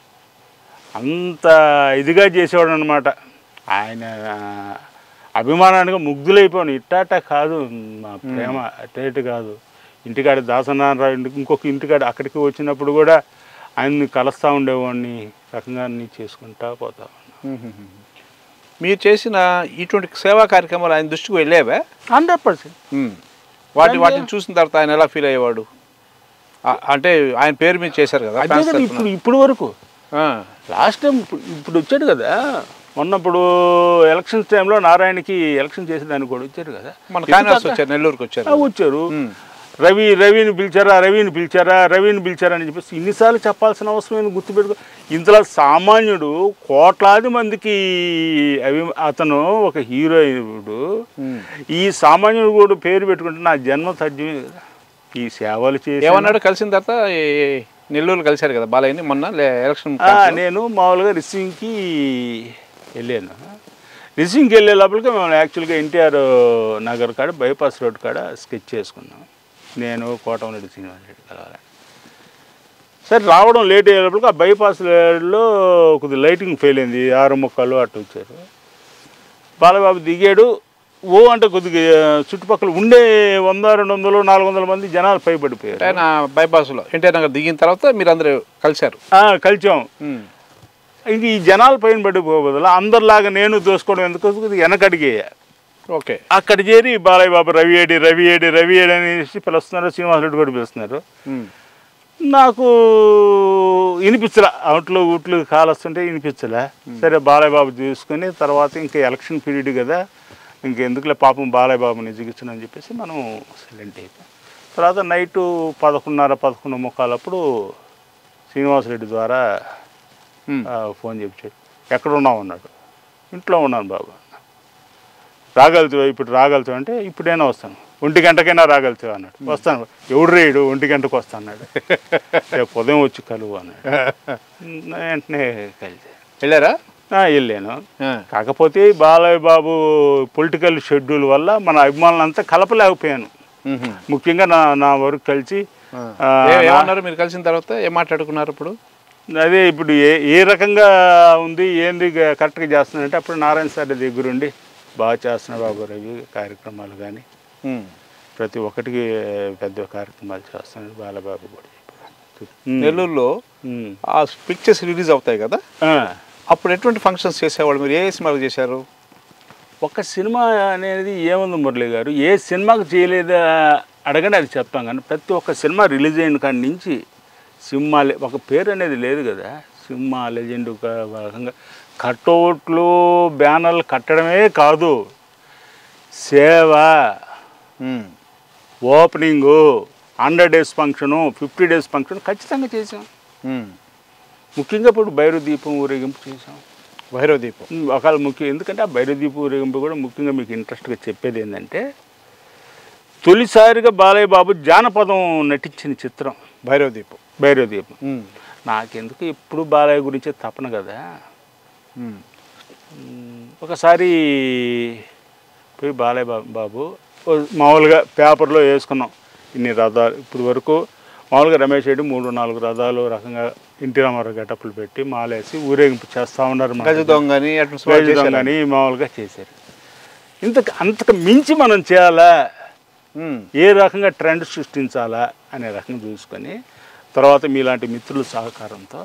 అంత ఇదిగా చేసేవాడు అనమాట ఆయన అభిమానానికి ముగ్ధులైపోయాను ఇట్టాట కాదు మా ప్రేమ అట్టేటు కాదు ఇంటికాడ దాసనారాయణ ఇంటికి ఇంకొక ఇంటికాడ అక్కడికి వచ్చినప్పుడు కూడా ఆయన్ని కలుస్తూ ఉండేవాడిని రకంగా అన్నీ చేసుకుంటా పోతా ఉన్నా ఉమ్, ఉమ్, ఉమ్. మీరు చేసిన ఇటువంటి సేవా కార్యక్రమాలు ఆయన దృష్టికి వెళ్ళేవా హండ్రెడ్ పర్సెంట్ ఉమ్. వాటిని వాటిని చూసిన తర్వాత ఆయన ఎలా ఫీల్ అయ్యేవాడు ఆ- అంటే ఆయన పేరు మీద చేశారు కదా అదే fans కదా తరపున. ఇప్పుడు ఇప్పుడు వరకు ఆ, లాస్ట్ టైం ఇప్పుడు ఇప్పుడు వచ్చాడు కదా మొన్నప్పుడు ఎలక్షన్స్ టైంలో నారాయణకి ఎలక్షన్ చేసేదానికి కూడా వచ్చారు కదా మన కానివాస్ వచ్చారు నెల్లూరుకి ఆ, వచ్చారు వచ్చారు ఉమ్. రవి రవిని పిలిచారా రవిని పిలిచారా రవిని పిలిచారా అని చెప్పేసి ఇన్నిసార్లు చెప్పాల్సిన అవసరం ఏంది గుర్తుపెట్టుకో ఇంతలో సామాన్యుడు కోట్లాది మందికి అవి అతను ఒక హీరోయినుడు ఉమ్. ఈ సామాన్యుడు కూడా పేరు పెట్టుకుంటే నా జన్మ తథ్యమే కదా ఈ సేవలు చేసి ఏమన్నాడు కలిసిన తర్వాత ఈ నెల్లూరు కలిశారు కదా బాలయ్యని మొన్న లే- ఎలక్షన్ ఆ, నేను మామూలుగా రిసీవింగ్కి వెళ్ళాను రిసీవింగ్కి వెళ్ళే లోపలికి మేము యాక్చువల్గా ఎన్టీఆర్ నగర్ కాడ బైపాస్ రోడ్ కాడ స్కెచ్ చేసుకున్నాం నేను కోటమరెడ్డి శ్రీనివాస్ రెడ్డి కలవాలి సరే రావడం లేట్ అయ్యే లోపలికి ఆ బైపాస్ రోడ్లో కొద్దిగా లైటింగ్ ఫెయిల్ అయింది ఆరు ముక్కలు అటు వచ్చారు బాలబాబు దిగాడు ఓ అంటే కొద్దిగా చుట్టుపక్కల ఉండే వంద రెండు వందలు నాలుగు వందల మంది జనాలు పైపడిపోయారు ఆయన బైపాస్లో ఎన్టీఆర్ నగర్ దిగిన తర్వాత మీరు అందరూ కలిశారు ఆ, కలిసాం ఉమ్. ఇంక ఈ జనాలు పైన పడిపోయే బదులు అందరిలాగా నేను దోసుకోవడం ఎందుకు కొద్దిగా వెనకడిగేయ ఓకే అక్కడ చేరి బాలయ్య బాబు రవి ఏడి రవి ఏడి రవి ఏడి అనేసి పిలుస్తున్నారు శ్రీనివాసరెడ్డి కూడా పిలుస్తున్నారు ఉమ్. నాకు వినిపించలే అవుట్లో ఊట్లు కాలొస్తుంటే వినిపించలే సరే బాలయ్య బాబు తీసుకొని తర్వాత ఇంకా ఎలక్షన్ పీరియడ్ కదా ఇంకెందుకులే పాపం బాలయ్య బాబు నిజగించను అని చెప్పేసి మనం సైలెంట్ అయిపోయాం తర్వాత నైటు పదకొండున్నర పదకొండు ముక్కాలప్పుడు శ్రీనివాసరెడ్డి ద్వారా ఉమ్. ఆ, ఫోన్ చేపించాడు ఎక్కడ ఉన్నావు అన్నాడు ఇంట్లో ఉన్నాను బాబు రాగలుగుతావా ఇప్పుడు రాగలుగుతావు అంటే ఇప్పుడైనా వస్తాను ఒంటి గంటకైనా రాగలుగుతావు అన్నాడు వస్తాను ఎవడు రేయడు ఒంటి గంటకు వస్తా అన్నాడు రేపు ఉదయం వచ్చి కలువు అన్నాడు వెంటనే కలిసి వెళ్ళారా వెళ్ళాను ఆ. కాకపోతే బాలయ్య బాబు పొలిటికల్ షెడ్యూల్ వల్ల మన అభిమానులంతా కలపలేకపోయాను ఉహుం. ముఖ్యంగా నా నా వరకు కలిసి ఆ. ఆ, ఏ- ఏమన్నారు మీరు కలిసిన తర్వాత ఏం మాట్లాడుకున్నారు ఇప్పుడు అదే ఇప్పుడు ఏ ఏ రకంగా ఉంది ఏంది గ- కరెక్ట్గా చేస్తున్నాడంటే అప్పుడు నారాయణ సార్ దగ్గరుండి బాగా చేస్తున్నాడు బాబు రవి కార్యక్రమాలు కానీ ఉమ్. ప్రతి ఒక్కటికి పెద్ద కార్యక్రమాలు చేస్తున్నాడు బాలబాబు కూడా చెప్పాడు. ఉమ్. నెల్లూరులో ఉమ్. ఆ పిక్చర్స్ రిలీజ్ అవుతాయి కదా ఆ. అప్పుడు ఎటువంటి ఫంక్షన్స్ చేసేవాళ్ళు మీరు ఏ సినిమాలు చేశారు ఒక సినిమా అనేది ఏముంది మురళి గారు ఏ సినిమాకు చేయలేదా అడగండి అది చెప్తాం కానీ ప్రతి ఒక్క సినిమా రిలీజ్ అయిన కాడి నుంచి సినిమా లే- ఒక పేరు అనేది లేదు కదా సినిమా లెజెండ్ ఒక రకంగా కట్అవుట్లు బ్యానర్లు కట్టడమే కాదు సేవ ఉమ్. Opening hundred days function fifty days function ఖచ్చితంగా చేసాం ఉమ్. ముఖ్యంగా ఇప్పుడు భైరు దీపం ఊరేగింపు చేసాం భైరవ దీపం ఒకవేళ ముఖ్యం ఎందుకంటే ఆ భైరదీప ఊరేగింపు కూడా ముఖ్యంగా మీకు ఇంట్రెస్ట్గా చెప్పేది ఏంటంటే తొలిసారిగా బాలయ్య బాబు జానపదం నటించిన చిత్రం భైరవ దీపం భైరవదీపం ఉమ్. నాకెందుకు ఎప్పుడు బాలయ్య గురించే తపన కదా ఉమ్. ఉమ్, ఒకసారి పోయి బాలయ్య బాబు బాబు ఓ మామూలుగా పేపర్లో వేసుకున్నాం ఇన్ని రథాలు ఇప్పుడు వరకు మామూలుగా రమేష్ రెడ్డి మూడు నాలుగు రథాలు రకంగా ఇంటి రామారావు గటప్పులు పెట్టి మాలేసి ఊరేగింపు చేస్తూ ఉన్నారు మన గజ దొంగ అని అటువంటి సినిమాలు గజ చేశారా? దొంగని మామూలుగా చేశారు ఇంతకు అంతకు మించి మనం చేయాలా ఉమ్. ఏ రకంగా ట్రెండ్ సృష్టించాలా అనే రకంగా చూసుకొని తర్వాత మీలాంటి మిత్రుల సహకారంతో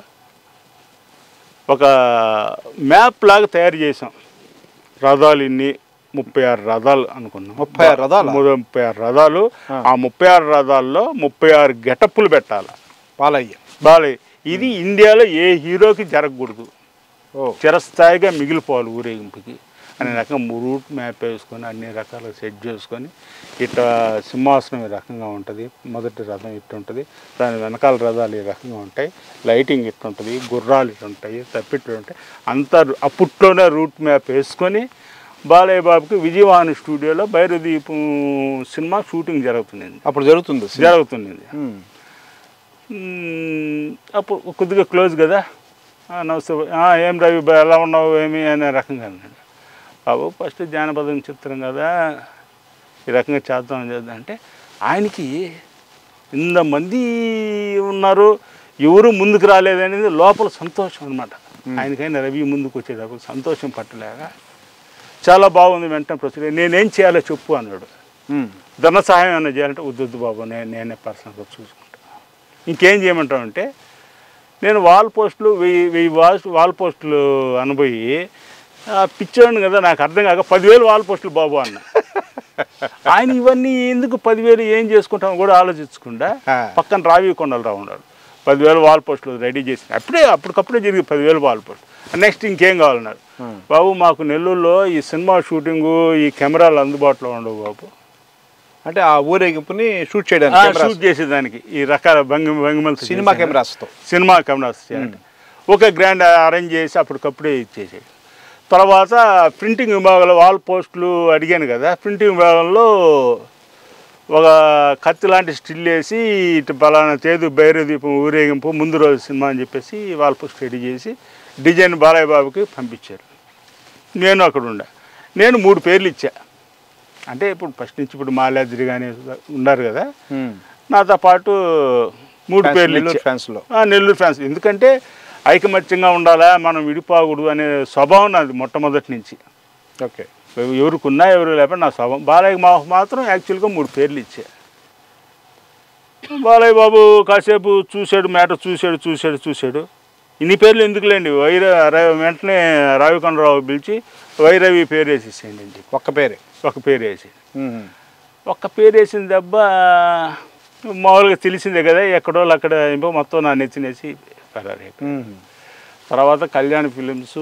ఒక మ్యాప్ లాగా తయారు చేసాం రథాలు ఇన్ని ముప్పై ఆరు రథాలు అనుకున్నాం ముప్పై ఆరు రథాలా? ము- ముప్పై ఆరు రథాలు ఆ. ఆ ముప్పై ఆరు రథాల్లో ముప్పై ఆరు గెటప్పులు పెట్టాలి బాలయ్య బాలయ్య ఇది ఇండియాలో ఏ హీరోకి జరగకూడదు ఓ చిరస్థాయిగా మిగిలిపోవాలి ఊరేగింపుకి అనే రకంగా రూట్ మ్యాప్ వేసుకొని అన్ని రకాలుగా సెట్ చేసుకొని ఇట్లా సింహాసనం ఈ రకంగా ఉంటుంది మొదటి రథం ఇట్టు ఉంటుంది దాని వెనకాల రథాలు ఈ రకంగా ఉంటాయి లైటింగ్ ఇట్టు ఉంటుంది గుర్రాలు ఇట్టు ఉంటాయి తప్పిట్లు ఉంటాయి అంతా అప్పట్లోనే రూట్ మ్యాప్ వేసుకొని బాలయ్య బాబుకి విజయవాహిని స్టూడియోలో భైరదీపం సినిమా షూటింగ్ జరుగుతుంది అప్పుడు జరుగుతుంది సినిమా. జరుగుతుంది ఉమ్. మ్మ్. అప్పుడు కొద్దిగా క్లోజ్ కదా ఆ, నమస్తే బాయ్. ఆ, ఏం రవి బాయ్, ఎలా ఉన్నావు ఏమి అనే రకంగా అన్నాడు బాబు ఫస్ట్ జానపదం చిత్రం కదా ఈ రకంగా చేద్దాం చేద్దాం అంటే ఆయనకి ఇంతమంది ఉన్నారు ఎవరు ముందుకు రాలేదనేది లోపల సంతోషం అనమాట ఆయనకైనా రవి ముందుకు వచ్చేటప్పుడు సంతోషం పట్టలేక చాలా బాగుంది వెంటనే ప్రొసీడ్ నేనేం చేయాలో చెప్పు అన్నాడు ఉమ్. ధన సహాయం ఏమైనా చేయాలంటే వద్దు వద్దు బాబు నేను నేనే పర్సనల్గా చూసుకుంటా ఇంకేం చేయమంటావు అంటే నేను వాల్ పోస్టులు వెయ్యి వెయ్యి వాల్ వాల్ పోస్టులు అనుభవి పిచ్చోడిని కదా నాకు అర్థం కాక పదివేలు వాల్ పోస్టులు బాబు అన్న ఆయన ఇవన్నీ ఎందుకు పదివేలు ఏం చేసుకుంటామో కూడా ఆలోచించకుండా ఆ. పక్కన రావి కొండలరావు ఉన్నాడు పదివేలు వాల్ పోస్టులు రెడీ చేసి అప్పుడే అప్పటికప్పుడే జరిగి పదివేలు వాల్ పోస్టులు నెక్స్ట్ ఇంకేం కావాలన్నాడు Hmm. బాబు మాకు నెల్లూరులో ఈ సినిమా షూటింగు ఈ కెమెరాలు అందుబాటులో ఉండవు బాబు అంటే ఆ ఊరేగింపుని షూట్ చేయడానికి కెమెరాస్. షూట్ చేసేదానికి ఈ రకాల భంగి భంగిమలతో సినిమా చేశాను. కెమెరాస్తో సినిమా కెమెరాస్ చేయాలి ఒక గ్రాండ్ అరేంజ్ చేసి అప్పటికప్పుడే ఇచ్చేసాడు తర్వాత ప్రింటింగ్ విభాగంలో వాల్ పోస్టులు అడిగాను కదా ప్రింటింగ్ విభాగంలో ఒక కత్తి లాంటి స్టిల్ వేసి ఇటు పలానా తేదు బైరు దీపం ఊరేగింపు ముందు రోజు సినిమా అని చెప్పేసి వాల్ పోస్ట్ రెడీ చేసి డిజైన్ బాలయ్య బాబుకి పంపించారు నేను అక్కడ ఉండా నేను మూడు పేర్లు ఇచ్చా అంటే ఇప్పుడు ఫస్ట్ నుంచి ఇప్పుడు మాలాద్రి కానీ ఉన్నారు కదా ఉమ్. నాతో పాటు మూడు ఫ్యాన్స్, పేర్లు నెల్లూరు ఇచ్చా ఫ్యాన్స్లో ఆ, నెల్లూరు ఫ్యాన్స్ ఎందుకంటే ఐకమత్యంగా ఉండాలా మనం విడిపోకూడదు అనే స్వభావం నాది మొట్టమొదటి నుంచి ఓకే ఎవరికి ఉన్నా ఎవరు లేకపోతే నా స్వభావం బాలయ్య మా మాత్రం యాక్చువల్గా మూడు పేర్లు ఇచ్చా బాలయ్య బాబు కాసేపు చూశాడు మ్యాటర్ చూశాడు చూశాడు చూశాడు ఇన్ని పేర్లు ఎందుకులేండి వైర ర- వెంటనే రావికొండరావు పిలిచి వైరవి పేరు వేసేసేయండి అని చెప్పి ఒక్క పేరే ఒక పేరు వేసి ఉమ్. ఒక్క పేరు వేసిన దెబ్బ మామూలుగా తెలిసిందే కదా ఎక్కడో అక్కడ ఇంకో మొత్తం నా నెచ్చినేసి పరారు ఉమ్. తర్వాత కళ్యాణ్ ఫిలిమ్స్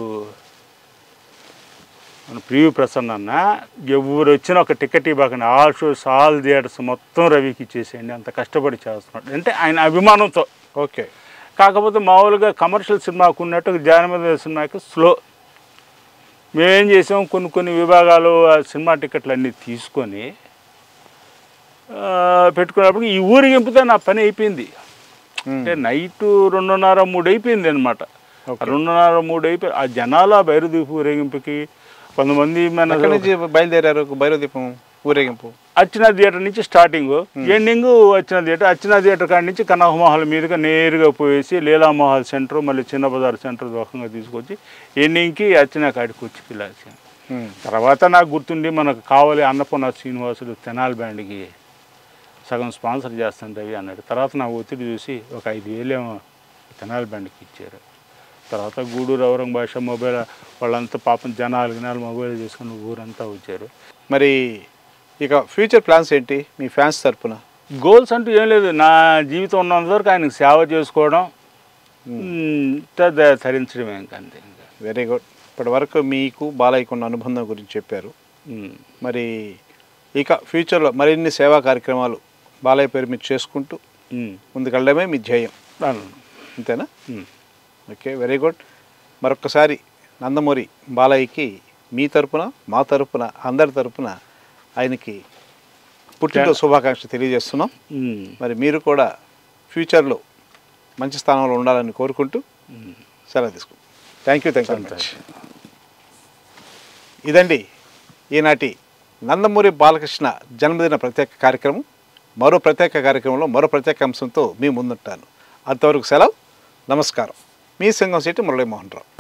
మన ప్రియూ ప్రసన్న అన్న ఎవరు వచ్చినా ఒక టికెట్ ఇవ్వకండి ఆల్ షోస్ ఆల్ థియేటర్స్ మొత్తం రవికి ఇచ్చేసేయండి అంత కష్టపడి చేస్తున్నాడు అంటే ఆయన అభిమానంతో ఓకే కాకపోతే మామూలుగా కమర్షియల్ సినిమాకు ఉన్నట్టు జానపద సినిమాకి స్లో మేమేం చేసాం కొన్ని కొన్ని విభాగాలు ఆ సినిమా టికెట్లు అన్నీ తీసుకొని ఆ, పెట్టుకున్నప్పుడు ఈ ఊరిగింపుతో నా పని అయిపోయింది ఉమ్. అంటే నైట్ రెండున్నర మూడు అయిపోయింది అనమాట ఓకే. రెండున్నర మూడు అయిపోయి ఆ జనాల బైరుదీపు ఊరేగింపుకి కొంతమంది మన ఎక్కడి నుంచి బయలుదేరారు భైరవదీపం ఊరేగింపు అర్చన థియేటర్ నుంచి starting ending Archana theatre Archana theatre కాడి నుంచి కనకమహల్ మీదుగా నేరుగా పోయేసి లీలామహల్ సెంటర్ మళ్ళీ చిన్న బజార్ సెంటర్ దోకంగా తీసుకొచ్చి ఎండింగ్కి అర్చన కాడికి వచ్చి పిల్లాల్సింది ఉమ్. తర్వాత నాకు గుర్తుండి మనకు కావాలి అన్నపూర్ణ శ్రీనివాసుడు తెనాలి బ్యాండ్కి సగం స్పాన్సర్ చేస్తాను రవి అన్నాడు తర్వాత నా ఒత్తిడి చూసి ఒక ఐదు వేలేమో తెనాలి బ్యాండ్కి ఇచ్చారు తర్వాత గూడూరు ఔరంగ భాష మొబైల్ వాళ్ళంతా పాపం జనాలు గినాలు మొబైల్ చేసుకుని ఊరంతా వచ్చారు మరి ఇక ఫ్యూచర్ ప్లాన్స్ ఏంటి మీ ఫ్యాన్స్ తరపున గోల్స్ అంటూ ఏం లేదు నా జీవితం ఉన్నంత వరకు ఆయనకు సేవ చేసుకోవడం మ్, త- ధరించడమే ఇంకా అంతే ఇంకా వెరీ గుడ్ ఇప్పటి వరకు మీకు బాలయ్యకు ఉన్న అనుబంధం గురించి చెప్పారు మ్, మరి ఇక ఫ్యూచర్లో మరిన్ని సేవా కార్యక్రమాలు బాలయ్య పేరు మీరు చేసుకుంటూ మ్, ముందుకెళ్ళడమే మీ ధ్యేయం అవును. అంతేనా మ్. ఓకే వెరీ గుడ్ మరొకసారి నందమూరి బాలయ్యకి మీ తరపున మా తరపున అందరి తరపున ఆయనకి పుట్టినరోజు శుభాకాంక్షలు తెలియజేస్తున్నాం మ్, మరి మీరు కూడా ఫ్యూచర్లో మంచి స్థానంలో ఉండాలని కోరుకుంటూ మ్. సెలవు తీసుకుంటాం థ్యాంక్ యూ థ్యాంక్ యూ సంతోషం. ఇదండి ఈనాటి నందమూరి బాలకృష్ణ జన్మదిన ప్రత్యేక కార్యక్రమం మరో ప్రత్యేక కార్యక్రమంలో మరో ప్రత్యేక అంశంతో మీ ముందుంటాను అంతవరకు సెలవు నమస్కారం మీ సింగం సిటీ మురళీమోహన్ రావు